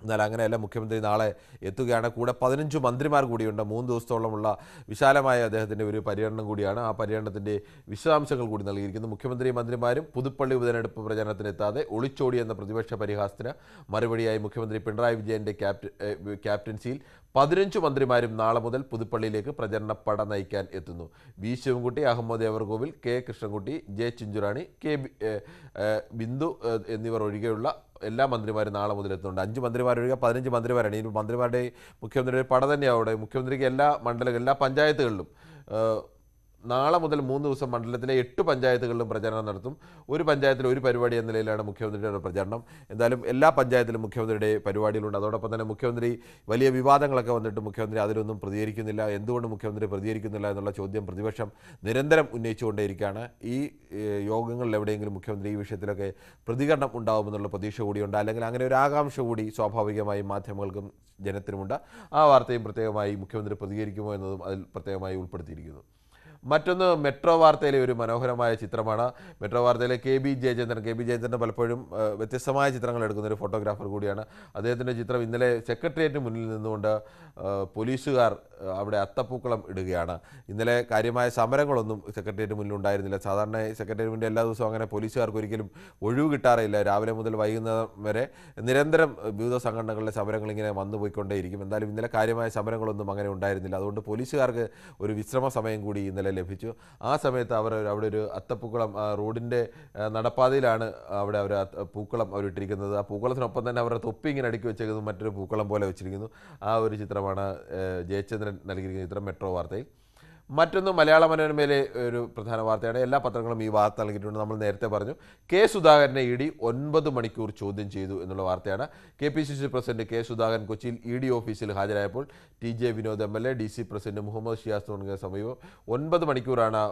Speaker 12: എന്നാൽ അങ്ങനെയല്ല മുഖ്യമന്ത്രി നാളെ എത്തുകയാണ് കൂടെ പതിനഞ്ച് മന്ത്രിമാർ കൂടിയുണ്ട് മൂന്ന് ദിവസത്തോളമുള്ള വിശാലമായ അദ്ദേഹത്തിൻ്റെ ഒരു പര്യടനം കൂടിയാണ് ആ പര്യടനത്തിൻ്റെ വിശദാംശങ്ങൾ കൂടി നൽകിയിരിക്കുന്നു മുഖ്യമന്ത്രി മന്ത്രിമാരും പുതുപ്പള്ളി ഉപതെരഞ്ഞെടുപ്പ് പ്രചരണത്തിന് എത്താതെ ഒളിച്ചോടി എന്ന പ്രതിപക്ഷ പരിഹാസത്തിന് മറുപടിയായി മുഖ്യമന്ത്രി പിണറായി വിജയൻ്റെ ക്യാപ്റ്റ ഏഹ് ക്യാപ്റ്റൻസിയിൽ പതിനഞ്ച് മന്ത്രിമാരും നാളെ മുതൽ പുതുപ്പള്ളിയിലേക്ക് പ്രചരണ പട നയിക്കാൻ എത്തുന്നു V Sivankutty Ahammad Evarkovil K Krishnankutty J Chinchurani K ബി- ഏഹ് ഏഹ് ബിന്ദു ഏഹ് എന്നിവർ ഒഴികെയുള്ള എല്ലാ മന്ത്രിമാരും നാളെ മുതൽ എത്തുന്നുണ്ട് അഞ്ച് മന്ത്രിമാർ ഒഴികെ പതിനഞ്ച് മന്ത്രിമാരാണ് ഈ മന്ത്രിമാരുടെ മുഖ്യമന്ത്രിയുടെ പട തന്നെയാണ് അവിടെ മുഖ്യമന്ത്രിക്ക് എല്ലാ മണ്ഡലം എല്ലാ പഞ്ചായത്തുകളിലും ഏഹ് നാളെ മുതൽ മൂന്ന് ദിവസം മണ്ഡലത്തിലെ എട്ട് പഞ്ചായത്തുകളിലും പ്രചരണം നടത്തും ഒരു പഞ്ചായത്തിൽ ഒരു പരിപാടി എന്ന നിലയിലാണ് മുഖ്യമന്ത്രിയുടെ പ്രചരണം എന്തായാലും എല്ലാ പഞ്ചായത്തിലും മുഖ്യമന്ത്രിയുടെ പരിപാടികളുണ്ട് അതോടൊപ്പം തന്നെ മുഖ്യമന്ത്രി വലിയ വിവാദങ്ങളൊക്കെ വന്നിട്ട് മുഖ്യമന്ത്രി അതിലൊന്നും പ്രതികരിക്കുന്നില്ല എന്തുകൊണ്ട് മുഖ്യമന്ത്രി പ്രതികരിക്കുന്നില്ല എന്നുള്ള ചോദ്യം പ്രതിപക്ഷം നിരന്തരം ഉന്നയിച്ചുകൊണ്ടേയിരിക്കുകയാണ് ഈ ഏഹ്, യോഗങ്ങളിൽ എവിടെയെങ്കിലും മുഖ്യമന്ത്രി ഈ വിഷയത്തിലൊക്കെ പ്രതികരണം ഉണ്ടാകുമെന്നുള്ള പ്രതീക്ഷ കൂടിയുണ്ട് അല്ലെങ്കിൽ അങ്ങനെ ഒരു ആകാംക്ഷ കൂടി സ്വാഭാവികമായും മാധ്യമങ്ങൾക്കും ജനത്തിനുമുണ്ട് ആ വാർത്തയും പ്രത്യേകമായി മുഖ്യമന്ത്രി പ്രതികരിക്കുമോ എന്നതും അതിൽ പ്രത്യേകമായി ഉൾപ്പെടുത്തിയിരിക്കുന്നു മറ്റൊന്ന് മെട്രോ വാർത്തയിലെ ഒരു മനോഹരമായ ചിത്രമാണ് മെട്രോ വാർത്തയിലെ K B Jayachandran K B Jayachandran പലപ്പോഴും ആ, വ്യത്യസ്തമായ ചിത്രങ്ങൾ എടുക്കുന്ന ഒരു ഫോട്ടോഗ്രാഫർ കൂടിയാണ് അദ്ദേഹത്തിൻ്റെ ചിത്രം ഇന്നലെ സെക്രട്ടേറിയറ്റിന് മുന്നിൽ നിന്നുകൊണ്ട് ആ, പോലീസുകാർ ആ, അവിടെ അത്തപ്പൂക്കളം ഇടുകയാണ് ഇന്നലെ കാര്യമായ സമരങ്ങളൊന്നും സെക്രട്ടേറിയറ്റ് മുന്നിൽ ഉണ്ടായിരുന്നില്ല സാധാരണ സെക്രട്ടേറിയറ്റ് മുന്നിൽ എല്ലാ ദിവസവും അങ്ങനെ പോലീസുകാർക്ക് ഒരിക്കലും ഒഴിവ് കിട്ടാറില്ല രാവിലെ മുതൽ വൈകുന്നേരം വരെ നിരന്തരം വിവിധ സംഘടനകളുടെ സമരങ്ങൾ ഇങ്ങനെ വന്നു പോയിക്കൊണ്ടേയിരിക്കും എന്തായാലും ഇന്നലെ കാര്യമായ സമരങ്ങളൊന്നും അങ്ങനെ ഉണ്ടായിരുന്നില്ല അതുകൊണ്ട് പോലീസുകാർക്ക് ഒരു വിശ്രമ സമയം കൂടി ഇന്നലെ ലഭിച്ചു ആ സമയത്ത് അവർ അവിടെ ഒരു അത്തപ്പൂക്കളം ആ, റോഡിൻ്റെ ആ, നടപ്പാതയിലാണ് അവിടെ അവർ അത്ത- പൂക്കളം അവർ ഇട്ടിരിക്കുന്നത് ആ പൂക്കളത്തിനൊപ്പം തന്നെ അവരുടെ തൊപ്പി ഇങ്ങനെ അടുക്കി വെച്ചേക്കുന്നത് മറ്റൊരു പൂക്കളം പോലെ വെച്ചിരിക്കുന്നു ആ ഒരു ചിത്രമാണ് ഏഹ്, ജയചന്ദ്രൻ നൽകിയിരിക്കുന്ന ചിത്രം മെട്രോ വാർത്തയിൽ മറ്റൊന്ന് മലയാള മനോരമയിലെ ഒരു പ്രധാന വാർത്തയാണ് എല്ലാ പത്രങ്ങളും ഈ വാർത്ത നൽകിയിട്ടുണ്ട് നമ്മൾ നേരത്തെ പറഞ്ഞു കെ സുധാകരനെ ഇ ഡി ഒൻപത് മണിക്കൂർ ചോദ്യം ചെയ്തു എന്നുള്ള വാർത്തയാണ് K P C C president K Sudhakaran കൊച്ചിയിൽ ഇ ഡി ഓഫീസിൽ ഹാജരായപ്പോൾ T J Vinod M L A D C president Muhammad Shiyas തുടങ്ങിയ സമീപം ഒൻപത് മണിക്കൂറാണ്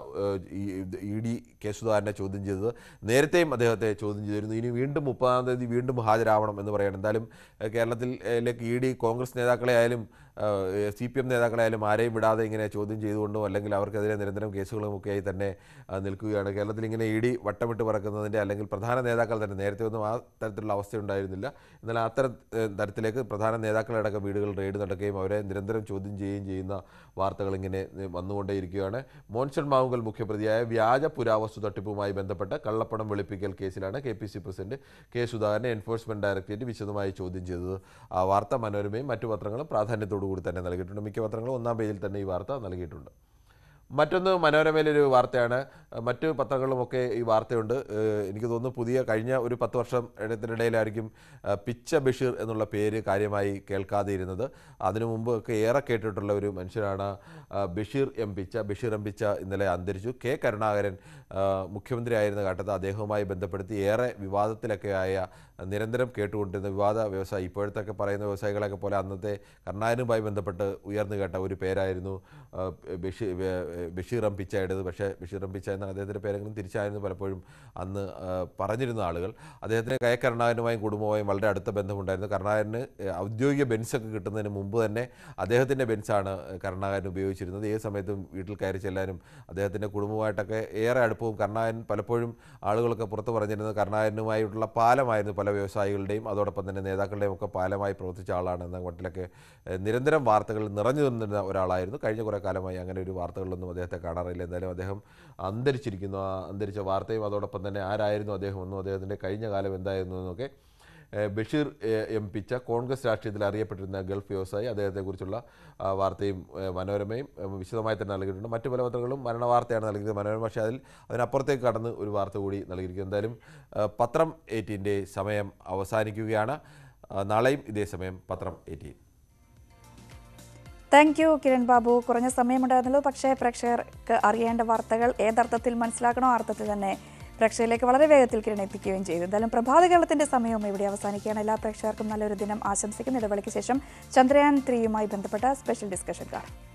Speaker 12: ഇ ഡി കെ സുധാകരനെ ചോദ്യം ചെയ്തത് നേരത്തെയും അദ്ദേഹത്തെ ചോദ്യം ചെയ്തിരുന്നു ഇനി വീണ്ടും മുപ്പതാം തീയതി വീണ്ടും ഹാജരാവണം എന്ന് പറയണം എന്തായാലും ഏഹ്, കേരളത്തിലേക്ക് ഇ ഡി കോൺഗ്രസ് നേതാക്കളെ ആയാലും സി പി എം നേതാക്കളായാലും ആരെയും വിടാതെ ഇങ്ങനെ ചോദ്യം ചെയ്തുകൊണ്ടോ അല്ലെങ്കിൽ അവർക്കെതിരെ നിരന്തരം കേസുകളും ഒക്കെയായി തന്നെ ആ, നിൽക്കുകയാണ് കേരളത്തിൽ ഇങ്ങനെ ഇ ഡി വട്ടമിട്ട് പറക്കുന്നതിൻ്റെ അല്ലെങ്കിൽ പ്രധാന നേതാക്കൾ തന്നെ നേരത്തെ ഒന്നും ആ തരത്തിലുള്ള അവസ്ഥ ഉണ്ടായിരുന്നില്ല എന്നാൽ അത്തരം ഏഹ്, തരത്തിലേക്ക് പ്രധാന നേതാക്കളടക്കം വീടുകൾ റെയ്ഡ് നടക്കുകയും അവരെ നിരന്തരം ചോദ്യം ചെയ്യുകയും ചെയ്യുന്ന വാർത്തകൾ ഇങ്ങനെ ഏഹ്, വന്നുകൊണ്ടേയിരിക്കുകയാണ് മോൻസൺ മാവുങ്കൽ മുഖ്യപ്രതിയായ വ്യാജ പുരാവസ്തു തട്ടിപ്പുമായി ബന്ധപ്പെട്ട കള്ളപ്പണം വെളുപ്പിക്കൽ കേസിലാണ് K P C president K സുധാകരനെ എൻഫോഴ്സ്മെന്റ് ഡയറക്ടറേറ്റ് വിശദമായി ചോദ്യം ചെയ്തത് ആ വാർത്ത മനോരമയും മറ്റു പത്രങ്ങളും പ്രാധാന്യത്തോടു കൂടി തന്നെ നൽകിയിട്ടുണ്ട് മിക്ക പത്രങ്ങളും ഒന്നാം പേജിൽ തന്നെ ഈ വാർത്ത നൽകിയിട്ടുണ്ട് മറ്റൊന്ന് മനോരമയിലൊരു വാർത്തയാണ് അഹ് മറ്റ് പത്രങ്ങളിലുമൊക്കെ ഈ വാർത്തയുണ്ട് ഏഹ് എനിക്ക് തോന്നുന്നു പുതിയ കഴിഞ്ഞ ഒരു പത്ത് വർഷം ഇടത്തിനിടയിലായിരിക്കും അഹ് പിച്ച ബഷീർ എന്നുള്ള പേര് കാര്യമായി കേൾക്കാതെ ഇരുന്നത് അതിനു മുമ്പ് ഒക്കെ ഏറെ കേട്ടിട്ടുള്ള ഒരു മനുഷ്യനാണ് അഹ് ബഷീർ എം പിച്ച ബഷീർ എം പിച്ച ഇന്നലെ അന്തരിച്ചു കെ കരുണാകരൻ അഹ് മുഖ്യമന്ത്രിയായിരുന്ന ഘട്ടത്ത് അദ്ദേഹവുമായി ബന്ധപ്പെടുത്തി ഏറെ വിവാദത്തിലൊക്കെ ആയ നിരന്തരം കേട്ടുകൊണ്ടിരുന്ന വിവാദ വ്യവസായി ഇപ്പോഴത്തൊക്കെ പറയുന്ന വ്യവസായികളൊക്കെ പോലെ അന്നത്തെ കർണാകരനുമായി ബന്ധപ്പെട്ട് ഉയർന്നു കേട്ട ഒരു പേരായിരുന്നു ആ, ബഷീർ ബഷീർ എം പിച്ചയുടേത് പക്ഷേ ബഷീർ എം പിച്ച എന്ന അദ്ദേഹത്തിൻ്റെ പേരെങ്കിലും തിരിച്ചായിരുന്നു പലപ്പോഴും അന്ന് ആ, പറഞ്ഞിരുന്ന ആളുകൾ അദ്ദേഹത്തിന് കെ കരുണാകരനുമായും കുടുംബവുമായും വളരെ അടുത്ത ബന്ധമുണ്ടായിരുന്നു കരുണാകരന് ഔദ്യോഗിക ബെൻസൊക്കെ കിട്ടുന്നതിന് മുമ്പ് തന്നെ അദ്ദേഹത്തിൻ്റെ ബെൻസാണ് കരുണാകരൻ ഉപയോഗിച്ചിരുന്നത് ഏത് സമയത്തും വീട്ടിൽ കയറി ചെല്ലാനും അദ്ദേഹത്തിൻ്റെ കുടുംബമായിട്ടൊക്കെ ഏറെ അടുപ്പവും കരുണാകരൻ പലപ്പോഴും ആളുകളൊക്കെ പുറത്ത് പറഞ്ഞിരുന്നത് കരുണാകരനുമായിട്ടുള്ള പാലമായിരുന്നു പല വ്യവസായികളുടെയും അതോടൊപ്പം തന്നെ നേതാക്കളുടെയും ഒക്കെ പാലമായി പ്രവർത്തിച്ച ആളാണ് എന്ന മട്ടിലൊക്കെ ഏഹ്, നിരന്തരം വാർത്തകൾ നിറഞ്ഞു നിന്നിരുന്ന ഒരാളായിരുന്നു കഴിഞ്ഞ കുറേ കാലമായി അങ്ങനെ ഒരു വാർത്തകളിലൊന്നും അദ്ദേഹത്തെ കാണാറില്ല എന്തായാലും അദ്ദേഹം അന്തരിച്ചിരിക്കുന്നു ആ അന്തരിച്ച വാർത്തയും അതോടൊപ്പം തന്നെ ആരായിരുന്നു അദ്ദേഹം എന്നും അദ്ദേഹത്തിൻ്റെ കഴിഞ്ഞ കാലം എന്തായിരുന്നു എന്നൊക്കെ ഏഹ്, ബഷീർ ഏഹ്, എം പിച്ച കോൺഗ്രസ് രാഷ്ട്രീയത്തിൽ അറിയപ്പെട്ടിരുന്ന ഗൾഫ് വ്യവസായി അദ്ദേഹത്തെക്കുറിച്ചുള്ള ആ, വാർത്തയും ഏഹ്, മനോരമയും ഏഹ്, വിശദമായി തന്നെ നൽകിയിട്ടുണ്ട് മറ്റു പല പത്രങ്ങളും മരണ വാർത്തയാണ് നൽകിയത് മനോരമ പക്ഷേ അതിൽ അതിനപ്പുറത്തേക്ക് കടന്ന് ഒരു വാർത്ത കൂടി നൽകിയിരിക്കുന്നു എന്തായാലും ആ, പത്രം എയ്റ്റീൻ്റെ സമയം അവസാനിക്കുകയാണ് ആ, നാളെയും ഇതേ സമയം പത്രം eighteen
Speaker 1: thank you Kiran Babu കുറഞ്ഞ സമയമുണ്ടായിരുന്നല്ലോ പക്ഷേ പ്രേക്ഷകർക്ക് അറിയേണ്ട വാർത്തകൾ ഏതർത്ഥത്തിൽ മനസ്സിലാക്കണോ ആ അർത്ഥത്തിൽ തന്നെ പ്രേക്ഷകരിലേക്ക് വളരെ വേഗത്തിൽ കിരൺ എത്തിക്കുകയും ചെയ്തു എന്തായാലും പ്രഭാത കേരളത്തിന്റെ സമയവും ഇവിടെ അവസാനിക്കുകയാണ് എല്ലാ പ്രേക്ഷകർക്കും നല്ലൊരു ദിനം ആശംസിക്കുന്ന ഇടവേളയ്ക്ക് ശേഷം ചന്ദ്രയാൻ ത്രീയുമായി ബന്ധപ്പെട്ട സ്പെഷ്യൽ ഡിസ്കഷൻ കാണാം